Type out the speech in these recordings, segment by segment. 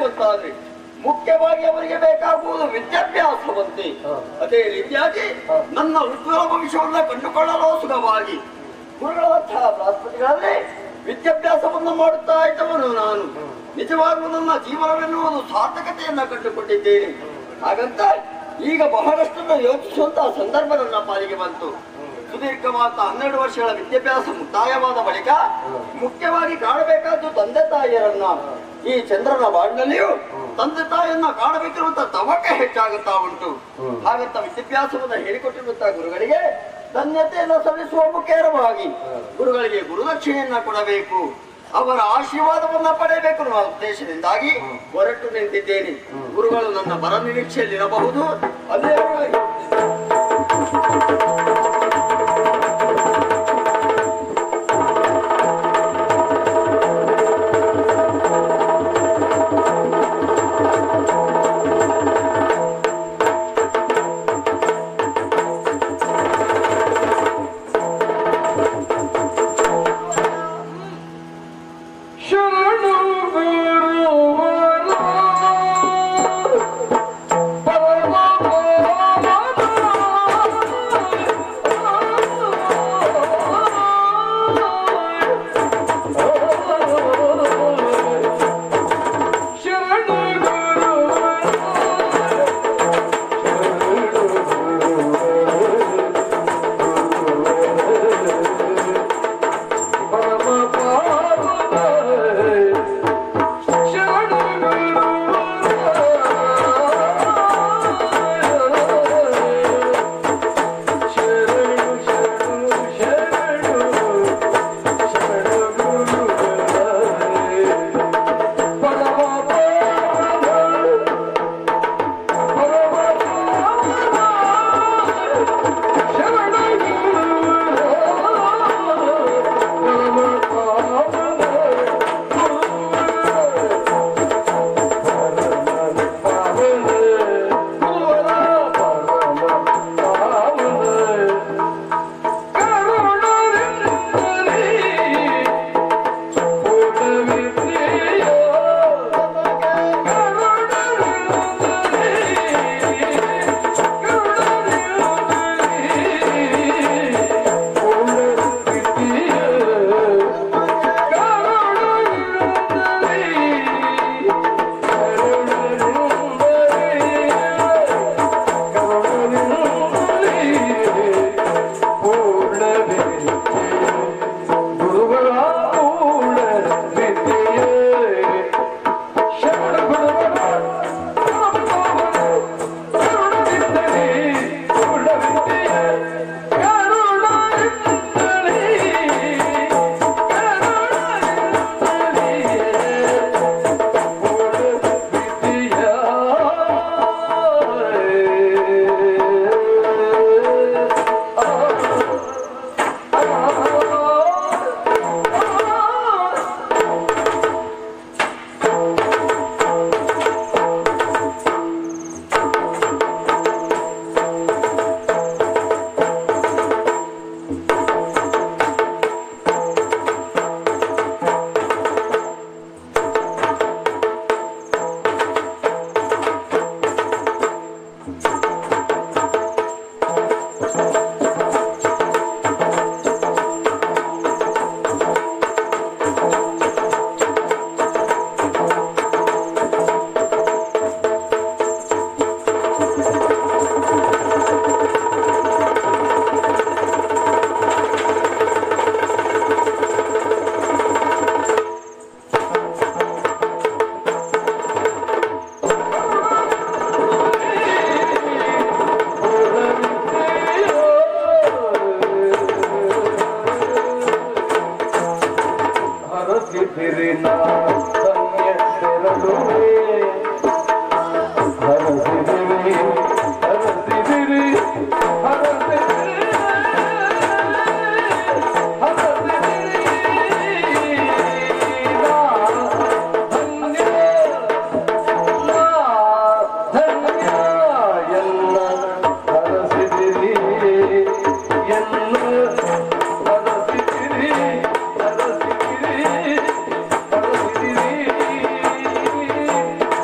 ಮಾಡಬೇಕು ಅಂತಾದ್ರೆ ಮುಖ್ಯವಾಗಿ ಅವರಿಗೆ ಬೇಕಾಗುವುದು ವಿದ್ಯಾಭ್ಯಾಸವಂತೆ ಹ. ಅದೇ ರೀತಿಯಾಗಿ ಹ. ನನ್ನ ಉಜ್ವಲ ಭವಿಷ್ಯವನ್ನ ಕಂಡುಕೊಳ್ಳಲು ಸುಖವಾಗಿ ಗುರುಗಳಂತಹ ಬೃಹಸ್ಪತಿಗಳಲ್ಲಿ ವಿದ್ಯಾಭ್ಯಾಸವನ್ನು ಮಾಡುತ್ತಾ ಇದ್ದವನು ನಾನು ನಿಜವಾಗ್ಲೂ ನನ್ನ ಜೀವನವೆನ್ನುವುದು ಸಾರ್ಥಕತೆಯನ್ನ ಕಂಡುಕೊಂಡಿದ್ದೇನೆ ಹಾಗಂತ ಈಗ ಬಹಳಷ್ಟನ್ನು ಯೋಚಿಸುವಂತಹ ಸಂದರ್ಭ ನನ್ನ ಪಾಲಿಗೆ ಬಂತು ಸುದೀರ್ಘವಾದ ಹನ್ನೆರಡು ವರ್ಷಗಳ ವಿದ್ಯಾಭ್ಯಾಸ ಮುಕ್ತಾಯವಾದ ಬಳಿಕ ಮುಖ್ಯವಾಗಿ ಕಾಣಬೇಕಾದ್ದು ತಂದೆ ತಾಯಿಯರನ್ನ ಈ ಚಂದ್ರನ ಬಾಳಿನಲ್ಲಿಯೂ ತಂದೆ ತಾಯಿಯನ್ನ ಕಾಣಬೇಕಿರುವಂತ ತವಕ ಹೆಚ್ಚಾಗುತ್ತಾ ಉಂಟು ಹ್ಮ್. ಹಾಗಂತ ವಿದ್ಯಾಭ್ಯಾಸವನ್ನ ಹೇಳಿಕೊಟ್ಟಿರುವಂತಹ ಗುರುಗಳಿಗೆ ಧನ್ಯತೆಯನ್ನು ಸಲ್ಲಿಸುವ ಮುಖೇರವಾಗಿ ಗುರುಗಳಿಗೆ ಗುರುದಕ್ಷಿಣೆಯನ್ನ ಕೊಡಬೇಕು ಅವರ ಆಶೀರ್ವಾದವನ್ನ ಪಡೆಯಬೇಕು ಅನ್ನುವ ಉದ್ದೇಶದಿಂದಾಗಿ ಹೊರಟು ನಿಂತಿದ್ದೇನೆ ಗುರುಗಳು ನನ್ನ ಬರ ನಿರೀಕ್ಷೆಯಲ್ಲಿರಬಹುದು ಅದೇ ಶರಣು ಗುರುವರ ಪರಮ ಶರಣು ಎಲ್ಲ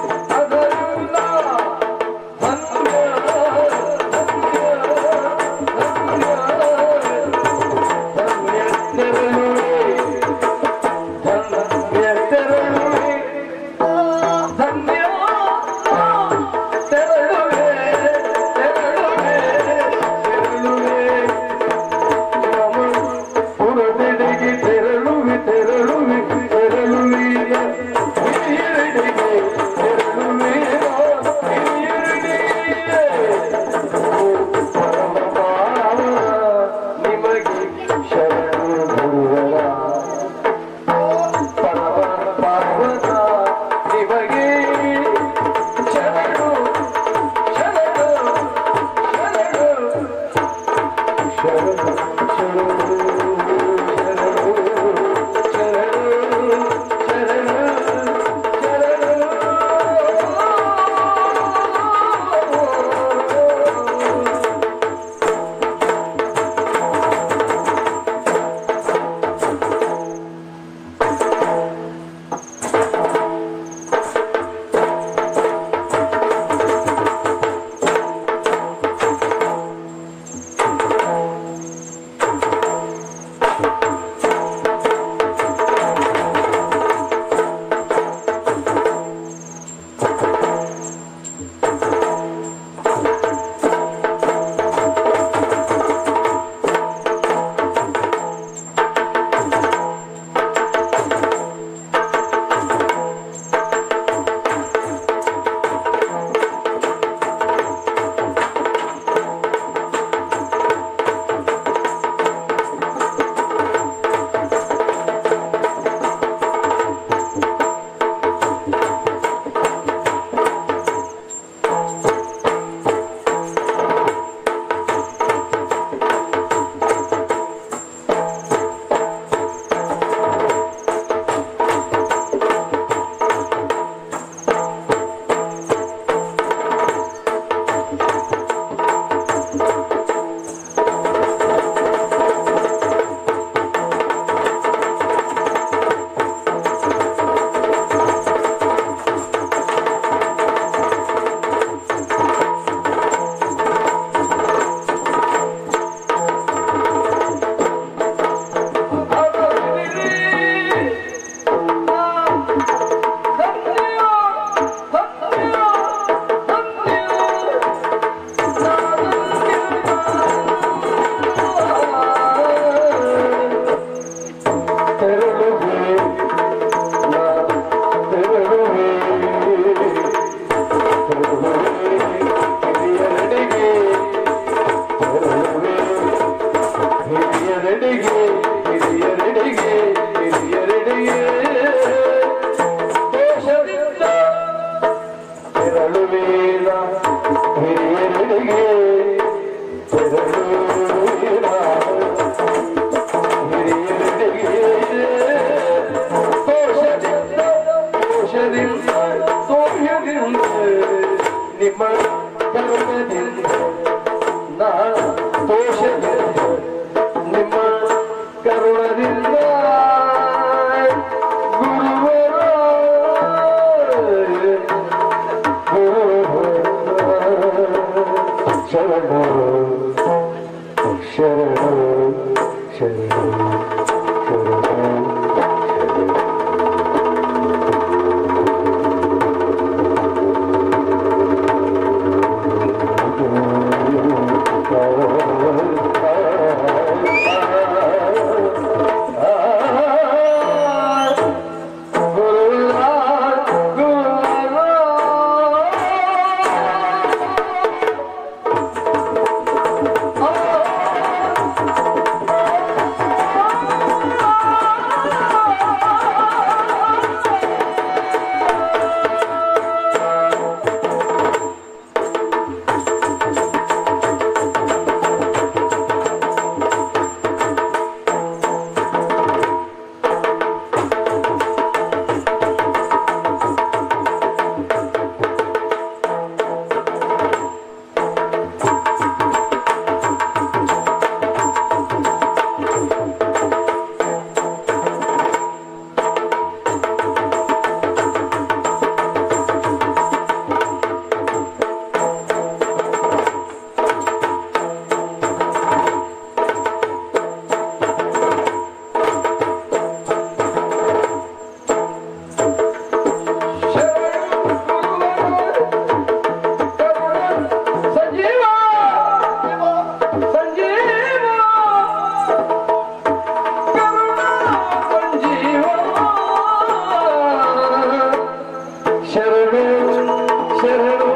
ಸಂಜೀವ ಸಂಜೀವ ಕರುಣ ಸಂಜೀವ ಶರಣು ಶರಣು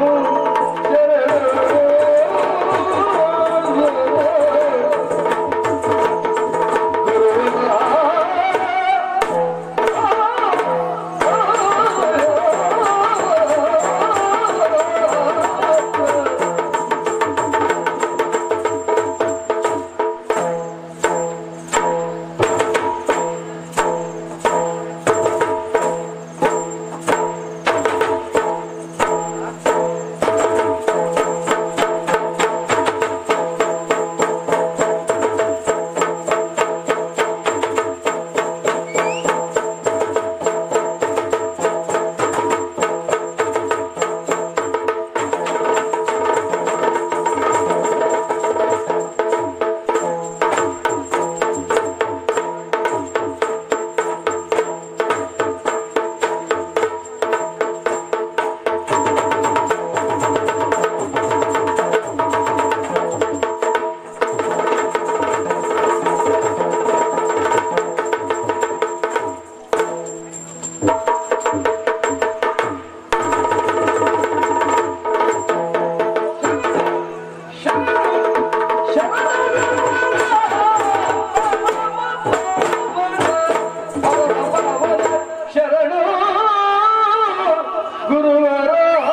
ಶರಣು ಗುರುವರ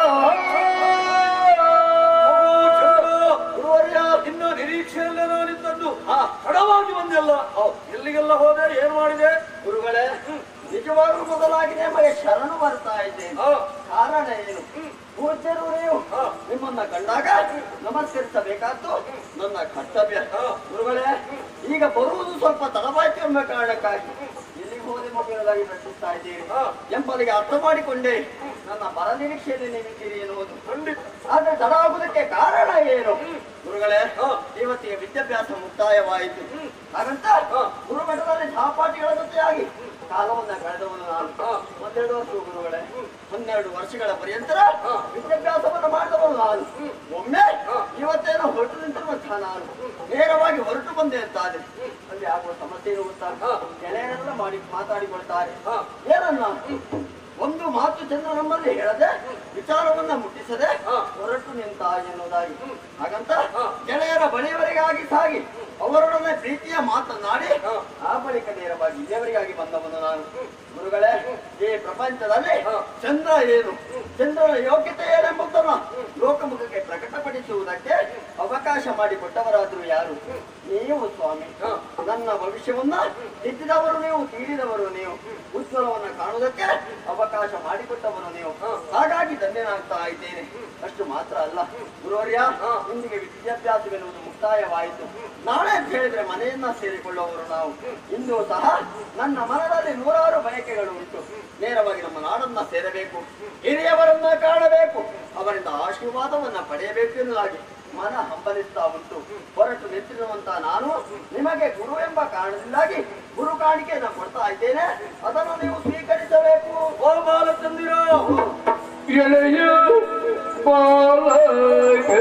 ಗುರುವರ್ಯ ಇನ್ನು ನಿರೀಕ್ಷೆಯಲ್ಲೇ ನಾನಿದ್ದದ್ದು ತಡವಾಗಿ ಬಂದೆಲ್ಲ ಎಲ್ಲಿಗೆಲ್ಲ ಹೋದೆ ಏನ್ ಮಾಡಿದೆ ಗುರುಗಳೇ ನಿಜವಾಗ್ಲೂ ಮೊದಲಾಗಿ ನಿಮಗೆ ಶರಣು ಬರ್ತಾ ಇದ್ದೇನೆ ಕಾರಣ ಏನು ಪೂಜ್ಯರು ನೀವು ನಿಮ್ಮನ್ನ ಕಂಡಾಗ ನಮಸ್ಕರಿಸಬೇಕಾದ್ದು ನನ್ನ ಕರ್ತವ್ಯ ಗುರುಗಳೇ ಈಗ ಬರುವುದು ಸ್ವಲ್ಪ ತಡವಾಯ್ತು ಎಂಬ ಕಾರಣಕ್ಕಾಗಿ ಎಲ್ಲಿಗೆ ಹೋದೆ ಮಗುವಿನದಾಗಿ ಪ್ರಶ್ನಿಸ್ತಾ ಇದ್ದೀರಿ ಎಂಬುದಕ್ಕೆ ಅರ್ಥ ಮಾಡಿಕೊಂಡೆ ನನ್ನ ಬರ ನಿರೀಕ್ಷೆಯಲ್ಲಿ ನಿಂತಿರಿ ಎನ್ನುವುದು ಆದ್ರೆ ತಡ ಆಗುವುದಕ್ಕೆ ಕಾರಣ ಏನು ಗುರುಗಳೇ ಇವತ್ತಿಗೆ ವಿದ್ಯಾಭ್ಯಾಸ ಮುಕ್ತಾಯವಾಯಿತು ಹಾಗಂತ ಗುರುಮಠದಲ್ಲಿ ಸಹಪಾಠಿಗಳ ಜೊತೆಯಾಗಿ ಕಾಲವನ್ನ ಕಳೆದವನು ನಾನು ಒಂದೆರಡು ವರ್ಷ ಗುರುಗಳೇ ಹನ್ನೆರಡು ವರ್ಷಗಳ ಪರ್ಯಂತರ ವಿದ್ಯಾಭ್ಯಾಸವನ್ನು ಮಾಡಿದವನು ನಾನು ಒಮ್ಮೆ ಇವತ್ತೇನೋ ಹೊರಟು ನಿಂತಿರುವಂತಹ ನಾನು ನೇರವಾಗಿ ಹೊರಟು ಬಂದೆ ಅಂತಾದ್ರೆ ಅಲ್ಲಿ ಆಗುವ ಸಮಸ್ಯೆ ಏನು ಗೊತ್ತಾ ಗೆಳೆಯರೆಲ್ಲ ಮಾಡಿ ಮಾತಾಡಿಕೊಳ್ತಾರೆ ಏನನ್ನ ಒಂದು ಮಾತು ಚಂದ್ರ ನಮ್ಮಲ್ಲಿ ಹೇಳದೆ ವಿಚಾರವನ್ನ ಮುಟ್ಟಿಸದೆ ಹೊರಟು ನಿಂತ ಎನ್ನುವುದಾಗಿ ಹಾಗಂತ ಗೆಳೆಯರ ಬಳಿಯವರೆಗಾಗಿ ಸಾಗಿ ಅವರೊಡನೆ ಪ್ರೀತಿಯ ಮಾತನಾಡಿ ಆ ಬಳಿಕ ನೇರವಾಗಿ ಇಲ್ಲಿಯವರೆಗಾಗಿ ಬಂದವನು ನಾನು ಗುರುಗಳೇ ಈ ಪ್ರಪಂಚದಲ್ಲಿ ಚಂದ್ರ ಏನು ಚಂದ್ರನ ಯೋಗ್ಯತೆ ಏನೆಂಬುದನ್ನು ಲೋಕಮುಖಕ್ಕೆ ಪ್ರಕಟಪಡಿಸುವುದಕ್ಕೆ ಅವಕಾಶ ಮಾಡಿಕೊಟ್ಟವರಾದ್ರು ಯಾರು ನೀವು ಸ್ವಾಮಿ ನನ್ನ ಭವಿಷ್ಯವನ್ನ ತಿದ್ದಿದವರು ನೀವು ತೀರಿದವರು ನೀವು ಉಜ್ವಲವನ್ನ ಕಾಣುವುದಕ್ಕೆ ಅವಕಾಶ ಮಾಡಿಕೊಟ್ಟವರು ನೀವು ಹಾಗಾಗಿ ಧನ್ಯನಾಗ್ತಾ ಇದ್ದೇನೆ ಅಷ್ಟು ಮಾತ್ರ ಅಲ್ಲ ಗುರುವರ್ಯ ಇಂದಿಗೆ ವಿದ್ಯಾಭ್ಯಾಸವೆನ್ನುವುದು ಮುಕ್ತಾಯವಾಯಿತು ನಾಳೆ ಅಂತ ಹೇಳಿದ್ರೆ ಮನೆಯನ್ನ ಸೇರಿಕೊಳ್ಳುವವರು ನಾವು ಇಂದು ಸಹ ನನ್ನ ಮನದಲ್ಲಿ ನೂರಾರು ಬಯಕೆಗಳು ಉಂಟು ನೇರವಾಗಿ ನಮ್ಮ ನಾಡನ್ನ ಸೇರಬೇಕು ಹಿರಿಯವರನ್ನ ಕಾಣಬೇಕು ಅವರಿಂದ ಆಶೀರ್ವಾದವನ್ನ ಪಡೆಯಬೇಕು ಎನ್ನುವುದಾಗಿ ಮನ ಹಂಬಲಿಸ್ತಾ ಉಂಟು ಹೊರಟು ನಿಂತಿರುವಂತ ನಾನು ನಿಮಗೆ ಗುರು ಎಂಬ ಕಾರಣದಿಂದಾಗಿ ಗುರು ಕಾಣಿಕೆಯನ್ನು ಕೊಡ್ತಾ ಇದ್ದೇನೆ ಅದನ್ನು ನೀವು ಸ್ವೀಕರಿಸಬೇಕು ಓ ಬಾಲಚಂದಿರ ಎಳೆಯ ಬಾಲಕ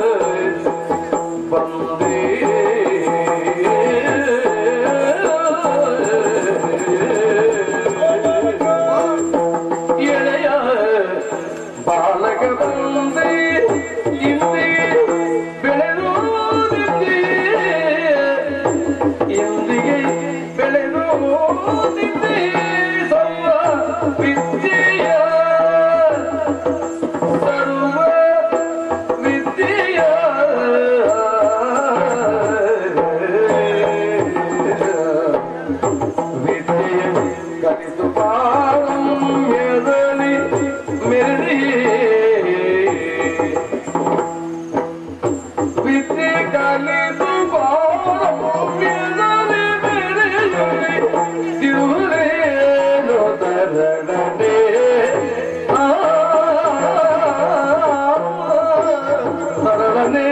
ಬಂದೇ ಎಳೆಯ ಬಾಲಕ ಬಂದೆ ಇಂದೇ ಬೆಳೆದೋದಿದ್ದೆ ಎಂದಿಗೆ ಬೆಳೆದೋದಿದ್ದೆ ಸರ್ವ ವಿದ್ಯೆಯ ಸರ್ವ ವಿದ್ಯೆಯ ವಿದ್ಯೆಯ ಕಲಿತು ಪಾರಮ್ಯದಲ್ಲಿ ಮೆರಳಿ ವಿದ್ಯೆ ಕಲಿತು ಪಾರಮ್ಯದಲ್ಲಿ ಮೆರೆಯಲಿ ತಿರುಳೇನು ತರಡನೆ ಆ ತರಡನೆ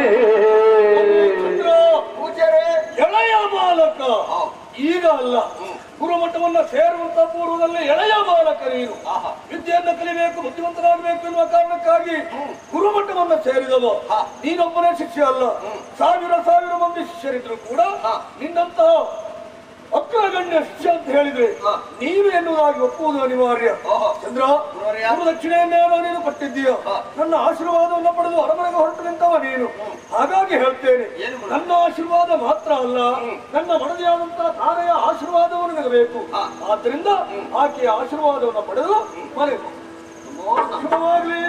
ಪೂಜರೆ ಎಳೆಯ ಬಾಲಕ ಈಗ ಅಲ್ಲ ಗುರುಮಠವನ್ನ ಸೇರುವಂತ ಪೂರ್ವದಲ್ಲಿ ಎಳೆಯ ಬಾಲಕ ನೀನು ವಿದ್ಯೆಯನ್ನು ಕಲಿಬೇಕು ಬುದ್ಧಿವಂತರಾಗಬೇಕು ಎನ್ನುವ ಕಾರಣಕ್ಕಾಗಿ ಗುರುಮಠವನ್ನ ಸೇರಿದವ ನೀನೊಬ್ಬನೇ ಶಿಷ್ಯ ಅಲ್ಲ ಸಾವಿರ ಸಾವಿರ ಮಂದಿ ಶಿಷ್ಯರಿದ್ರು ಕೂಡ ನಿನ್ನಂತಹ ಅಗ್ರಗಣ್ಯ ಶಿಷ್ಯ ಅಂತ ಹೇಳಿದ್ರೆ ನೀನು ಎನ್ನುವುದಾಗಿ ಒಪ್ಪುವುದು ಅನಿವಾರ್ಯ ಚಂದ್ರ ಗುರುವರ್ಯ. ಗುರುದಕ್ಷಿಣೆಯನ್ನೇನೋ ನೀನು ಕೊಟ್ಟಿದ್ದೀಯ ನನ್ನ ಆಶೀರ್ವಾದವನ್ನು ಪಡೆದು ಅರಮನೆಗೆ ಹೊರಟು ನಿಂತವ ನೀನು ಹಾಗಾಗಿ ಹೇಳ್ತೇನೆ ಏನು ಗುರು? ನನ್ನ ಆಶೀರ್ವಾದ ಮಾತ್ರ ಅಲ್ಲ ನನ್ನ ಮಡದಿಯಾದಂತಹ ತಾರೆಯ ಆಶೀರ್ವಾದವನ್ನು ನನಗೆ ಬೇಕು ಆದ್ದರಿಂದ ಆಕೆಯ ಆಶೀರ್ವಾದವನ್ನು ಪಡೆದು ಮನೆ ಶುಭವಾಗ್ಲಿ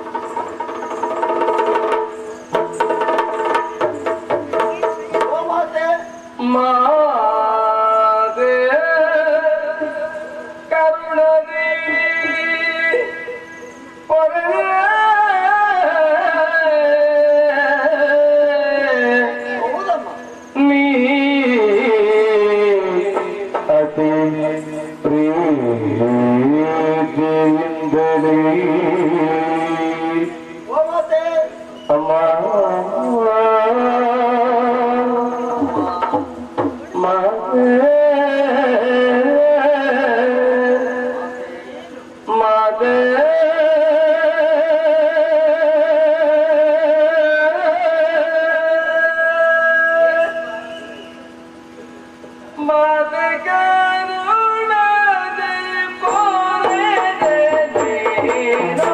ಗೋಮಾತೆ ಮಾದೆ ಕರುಣದಿ ಹೌದಮ್ಮ ನೀ ಅತಿ ಪ್ರೀತಿಯಿಂದಲೇ ಗೋಮಾತೆ ಅಮ್ಮ ಮಾತೆ ಮಾತೆ ಕರುಣದೆ ಪೋರೆದೆ ನೀನು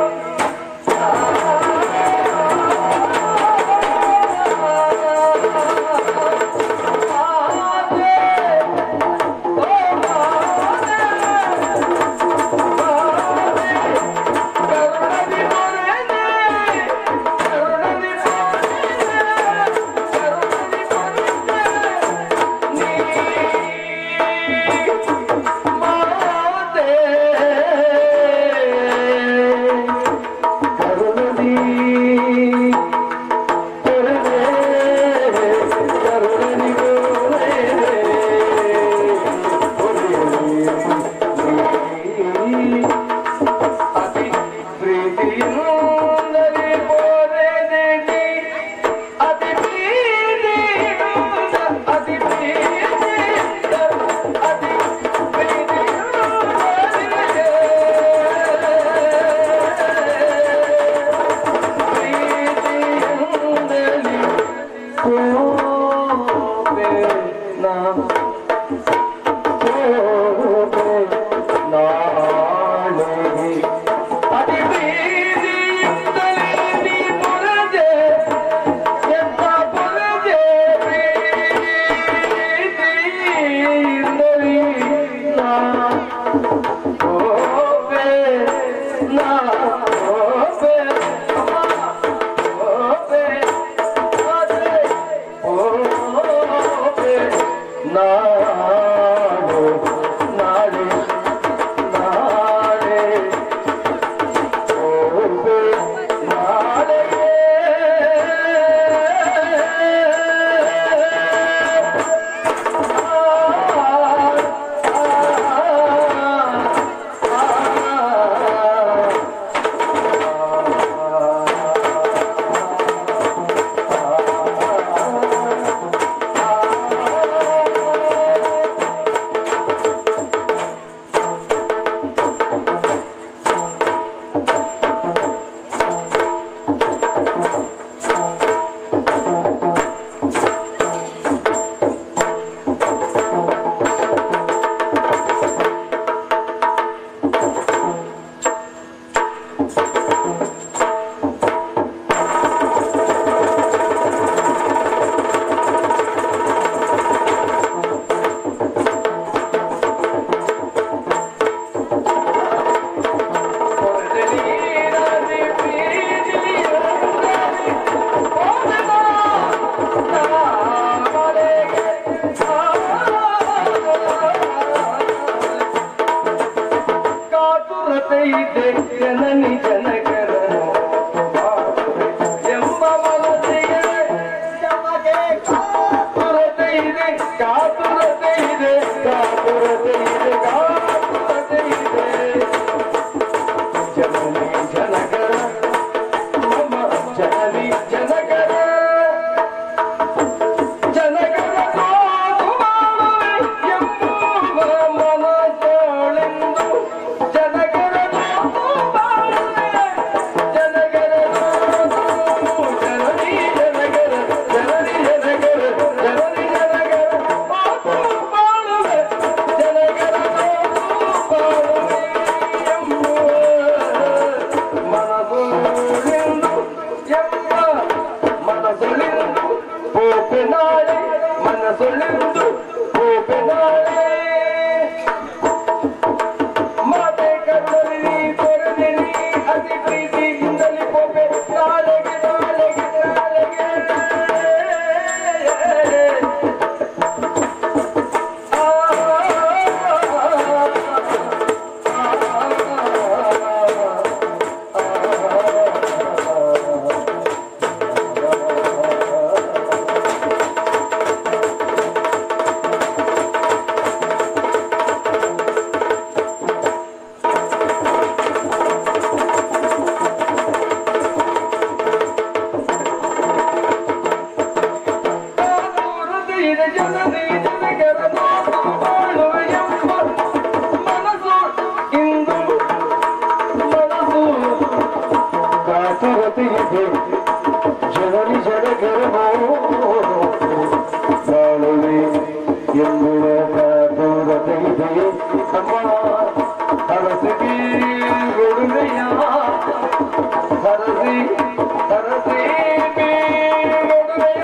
ಅತಿ ಪ್ರೀತಿಯಿಂದಲೇ ಪೋರೆದೆ ಅತಿ ಪ್ರೀತಿಯಿಂದ ಅತಿ ಪ್ರೀತಿಯಿಂದ ಅತಿ ಪ್ರೀತಿಯಿಂದಲೇ ಕೋಪೆ ನಾ ನಾಳೆ ನಾಳೆ ನಾಳೆ ಓಬೆ ನಾಳೆ ಆ ಇದೆ ಜನನಿ ಜನಕರನು ಎಂಬ ಮನಸ್ಸಿಗೆ ನಮಗೆ ಕಾತುರತೆ ಇದೆ ಕಾತುರತೆ ಇದೆ ಕಾತುರತೆ ಇದೆ ಕಾತುರತೆ ಇದೆ ಜನನಿ ಜನಕರ ಮಮ ಜನನಿ ಜನಕರ ಜನಕರ ನೋಡು ಮಾಡುವೆ ಎಂಬುವ ಮನಸೊಳೆಂದು ಜನಕರ ನೋಡು ಮಾಡುವೆ ಜನಕರ ನೋಡು ಜನನಿ ಜನಕರ ಜನನಿ ಜನಕರ ಜನನಿ ಜನಕರ ಮಾತು ಮಾಡುವೆ ಜನಕರ ನೋಡು ಮಾಡುವೆ ಎಂಬುವ ಮನಸೊಳೆಂದು ಎಂಬ ಮನಸೊಳೆಂದು ಪೋಪೆನಾಳೆ ಮನಸೊಳೆಂದು ಪೋಪೆನಾಳೆ ಮಾತೆ ಕಣ್ಣಲ್ಲಿ ನೀ ತೊರೆದೆ ನೀ ಅತಿ ಪ್ರೀತಿಯಿಂದಲೇ ಪೋಪೆ ನಾಳೆಗೆ ನಾಳೆಗೆ ನಾಳೆಗೆ ಹೃದಯದ ಜನನಿ ಜನಗರ ನೋಡು ಬಾಳುವ ಎಂಬ ಮನಸ್ಸು ಇಂದು ಮನಸ್ಸು ಕಾತುರತೆ ಇದೆ ಜನನಿ ಜನಗರ ನೋಡು ಬಾಳುವೆ ಎಂಬುವ ಕಾತುರತೆ ಇದೆ ನಮ್ಮ ಹರಸಿ ಬೀರುಡೆಯ ಹರಸಿ ಹರಸಿ ಬೀರುಡೆಯ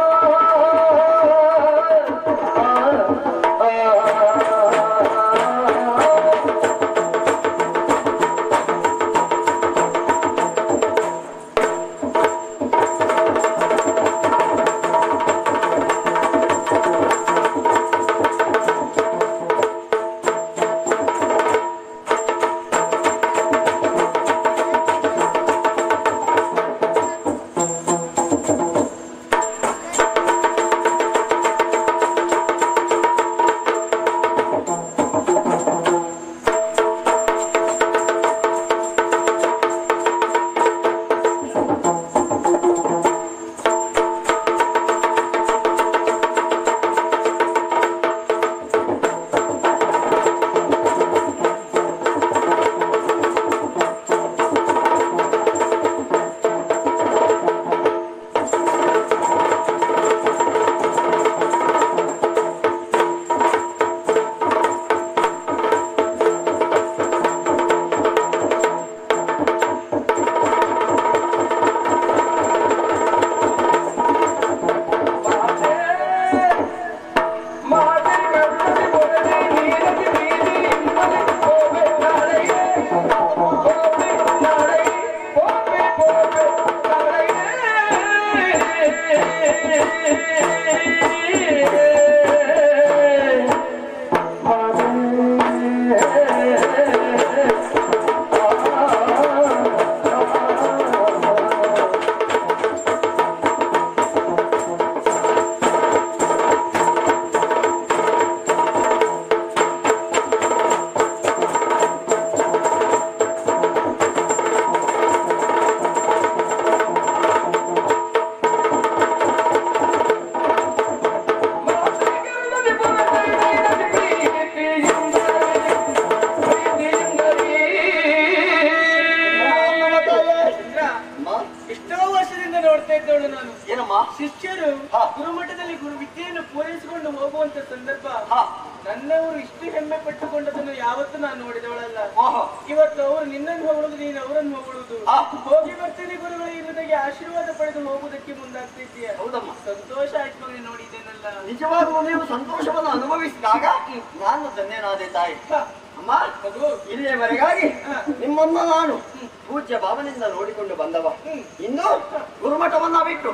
ಎಷ್ಟೋ ವರ್ಷದಿಂದ ನೋಡ್ತಾ ಇದ್ದವಳು ನಾನು ಏನಮ್ಮ ಶಿಷ್ಯರು ಹಾ. ಗುರುಮಠದಲ್ಲಿ ಗುರು ವಿದ್ಯೆಯನ್ನು ಪೂರೈಸಿಕೊಂಡು ಹೋಗುವಂತ ಸಂದರ್ಭ ಹಾ. ನನ್ನವರು ಇಷ್ಟು ಹೆಮ್ಮೆ ಪಟ್ಟುಕೊಂಡದನ್ನು ಯಾವತ್ತೂ ನಾನು ನೋಡಿದವಳಲ್ಲ ಓಹೋ. ಇವತ್ತು ಅವರು ನಿನ್ನನ್ನು ಹೊಗಳುದು ನೀನು ಅವರನ್ನು ಹೊಗಳುದು ಹಾ. ಹೋಗಿ ಬರ್ತೀನಿ ಗುರುಗಳ ಇರುವುದಕ್ಕೆ ಆಶೀರ್ವಾದ ಪಡೆದು ಹೋಗುವುದಕ್ಕೆ ಮುಂದಾಗ್ತಿದ್ದೀಯ ಹೌದಮ್ಮ ಸಂತೋಷ ಆಯ್ತು ಮಗನೇ ನೋಡಿದ್ದೇನಲ್ಲ ನಿಜವಾಗುವ ನೀವು ಸಂತೋಷವನ್ನು ಅನುಭವಿಸಿದಾಗ ನಾನು ಧನ್ಯನಾದೆ ತಾಯಿ ಹಾ. ಅಮ್ಮ ಮಗು ಇಲ್ಲಿಯವರೆಗಾಗಿ ಹಾ. ನಿಮ್ಮನ್ನ ನಾನು ಪೂಜ್ಯ ಭಾವನೆಯಿಂದ ನೋಡಿಕೊಂಡು ಬಂದವ ಹ್ಮ್. ಇನ್ನು ಗುರುಮಠವನ್ನ ಬಿಟ್ಟು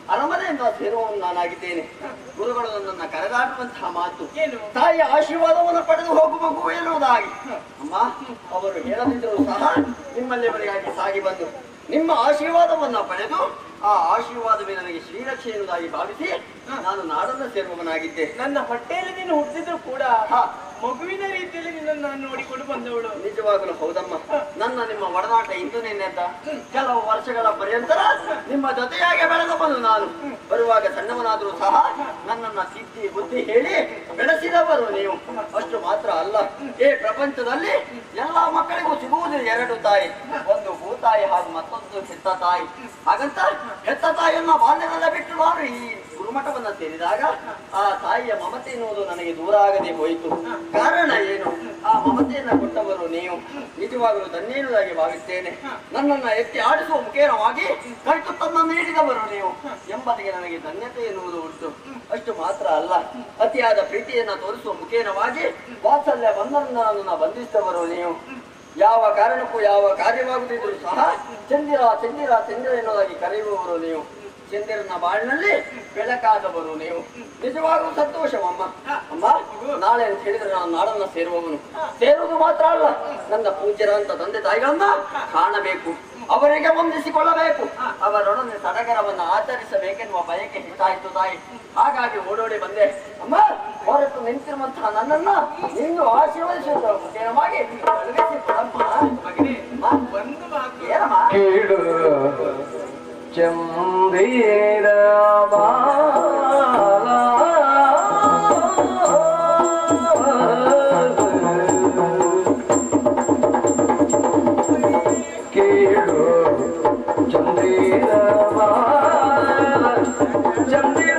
ಅರಮನೆಯಿಂದ ಸೇರುವವನು ನಾನಾಗಿದ್ದೇನೆ ಗುರುಗಳು ನನ್ನನ್ನ ಕರೆದಾಡುವಂತಹ ಮಾತು ಏನು ತಾಯಿಯ ಆಶೀರ್ವಾದವನ್ನು ಪಡೆದು ಹೋಗು ಮಗು ಎನ್ನುವುದಾಗಿ ಅಮ್ಮ ಅವರು ಹೇಳದಿದ್ದರೂ ಸಹ ನಿಮ್ಮಲ್ಲಿವರಿಗಾಗಿ ಸಾಗಿ ಬಂದು ನಿಮ್ಮ ಆಶೀರ್ವಾದವನ್ನ ಪಡೆದು ಆ ಆಶೀರ್ವಾದವೇ ನನಗೆ ಶ್ರೀರಕ್ಷೆ ಎನ್ನುವುದಾಗಿ ಭಾವಿಸಿ ನಾನು ನಾಡನ್ನು ಸೇರುವವನಾಗಿದ್ದೆ ನನ್ನ ಹೊಟ್ಟೆಯಲ್ಲಿ ನೀನು ಹುಟ್ಟಿದ್ರು ಕೂಡ ಹಾ. ಮಗುವಿನ ರೀತಿಯಲ್ಲಿ ನಿನ್ನನ್ನು ನಾನು ನೋಡಿಕೊಂಡು ಬಂದವಳು ನಿಜವಾಗಲೂ ಹೌದಮ್ಮ ನನ್ನ ನಿಮ್ಮ ಒಡನಾಟ ಇಂದು ನಿನ್ನೆದ್ದ ಕೆಲವು ವರ್ಷಗಳ ಪರ್ಯಂತರ ನಿಮ್ಮ ಜೊತೆಯಾಗಿ ಬೆಳೆದವನು ನಾನು ಬರುವಾಗ ಸಣ್ಣವನಾದರೂ ಸಹ ನನ್ನನ್ನ ಸಿದ್ಧಿ ಬುದ್ಧಿ ಹೇಳಿ ಬೆಳೆಸಿದವರು ನೀವು ಅಷ್ಟು ಮಾತ್ರ ಅಲ್ಲ ಈ ಪ್ರಪಂಚದಲ್ಲಿ ಎಲ್ಲಾ ಮಕ್ಕಳಿಗೂ ಸಿಗುವುದು ಎರಡು ತಾಯಿ ಒಂದು ಭೂತಾಯಿ ಹಾಗೂ ಮತ್ತೊಂದು ಹೆತ್ತ ತಾಯಿ ಹಾಗಂತ ಹೆತ್ತ ತಾಯಿಯನ್ನ ಬಾಲ್ಯದಲ್ಲ ಬಿಟ್ಟು ನಾನು ಈ ಗುರುಮಠವನ್ನ ಸೇರಿದಾಗ ಆ ತಾಯಿಯ ಮಮತೆ ಎನ್ನುವುದು ನನಗೆ ದೂರ ಆಗದೆ ಹೋಯಿತು ಕಾರಣ ಏನು ಆ ಮಮತೆಯನ್ನ ಕೊಟ್ಟವರು ನೀವು ನಿಜವಾಗಲೂ ಧನ್ಯನುದಾಗಿ ಭಾವಿಸ್ತೇನೆ ನನ್ನನ್ನ ಎತ್ತಿ ಆಡಿಸುವ ಮುಖೇನವಾಗಿ ಕೈತುತ್ತನ್ನು ನೀಡಿದವರು ನೀವು ಎಂಬುದಿಗೆ ನನಗೆ ಧನ್ಯತೆ ಎನ್ನುವುದು ಉಂಟು ಅಷ್ಟು ಮಾತ್ರ ಅಲ್ಲ ಅತಿಯಾದ ಪ್ರೀತಿಯನ್ನ ತೋರಿಸುವ ಮುಖೇನವಾಗಿ ವಾತ್ಸಲ್ಯ ಬಂಧನವನ್ನು ಬಂಧಿಸಿದವರು ನೀವು ಯಾವ ಕಾರಣಕ್ಕೂ ಯಾವ ಕಾರ್ಯವಾಗುತ್ತಿದ್ರೂ ಸಹ ಚಂದಿರ ಚಂದಿರ ಚಂದಿರ ಎನ್ನುವುದಾಗಿ ಕರೆಯುವವರು ನೀವು ಚಂದಿರನ ಬಾಳಿನಲ್ಲಿ ಬೆಳಕಾದವರು ನೀವು ನಿಜವಾಗೂ ಸಂತೋಷವಮ್ಮ ಅಮ್ಮ ನಾಳೆ ಅಂತ ಹೇಳಿದ್ರೆ ನಾನು ನಾಡನ್ನ ಸೇರುವವನು ಸೇರುವುದು ಮಾತ್ರ ಅಲ್ಲ ನನ್ನ ಪೂಜ್ಯರಂತ ತಂದೆ ತಾಯಿಗಳನ್ನ ಕಾಣಬೇಕು ಅವರಿಗೆ ವಂದಿಸಿಕೊಳ್ಳಬೇಕು ಅವರೊಡನೆ ಸಡಗರವನ್ನು ಆಚರಿಸಬೇಕೆನ್ನುವ ಬಯಕೆ ಹೆಚ್ಚಾಯಿತು ತಾಯಿ ಹಾಗಾಗಿ ಓಡೋಡಿ ಬಂದೆ ಅಮ್ಮ ಹೊರಟು ನಿಂತಿರುವಂತಹ ನನ್ನನ್ನ ನಿಂದು ಆಶೀರ್ವದಿಸುವ ಮುಖೇನವಾಗಿ ಕಳುಹಿಸಿ ಕೊಡಮ್ಮ. ಅಮ್ಮ, ಒಂದು ಮಾತು ಏನಮ್ಮ ಕೇಳು ಚಂದೀರ ಕೇಳು ಚಂದೀರ ಚಂದಿರ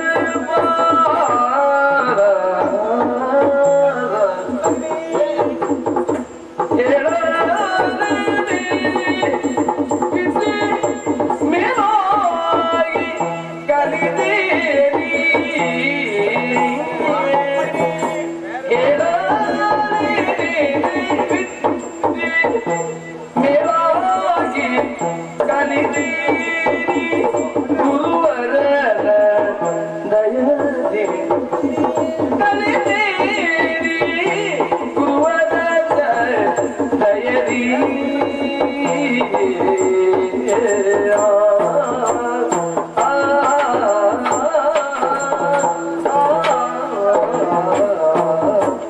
ಗುರುವರ ದಯದಿ ಕಲಿತೀರಿ ಗುರುವರ ದಯದಿ ಆ, ಆ, ಆ,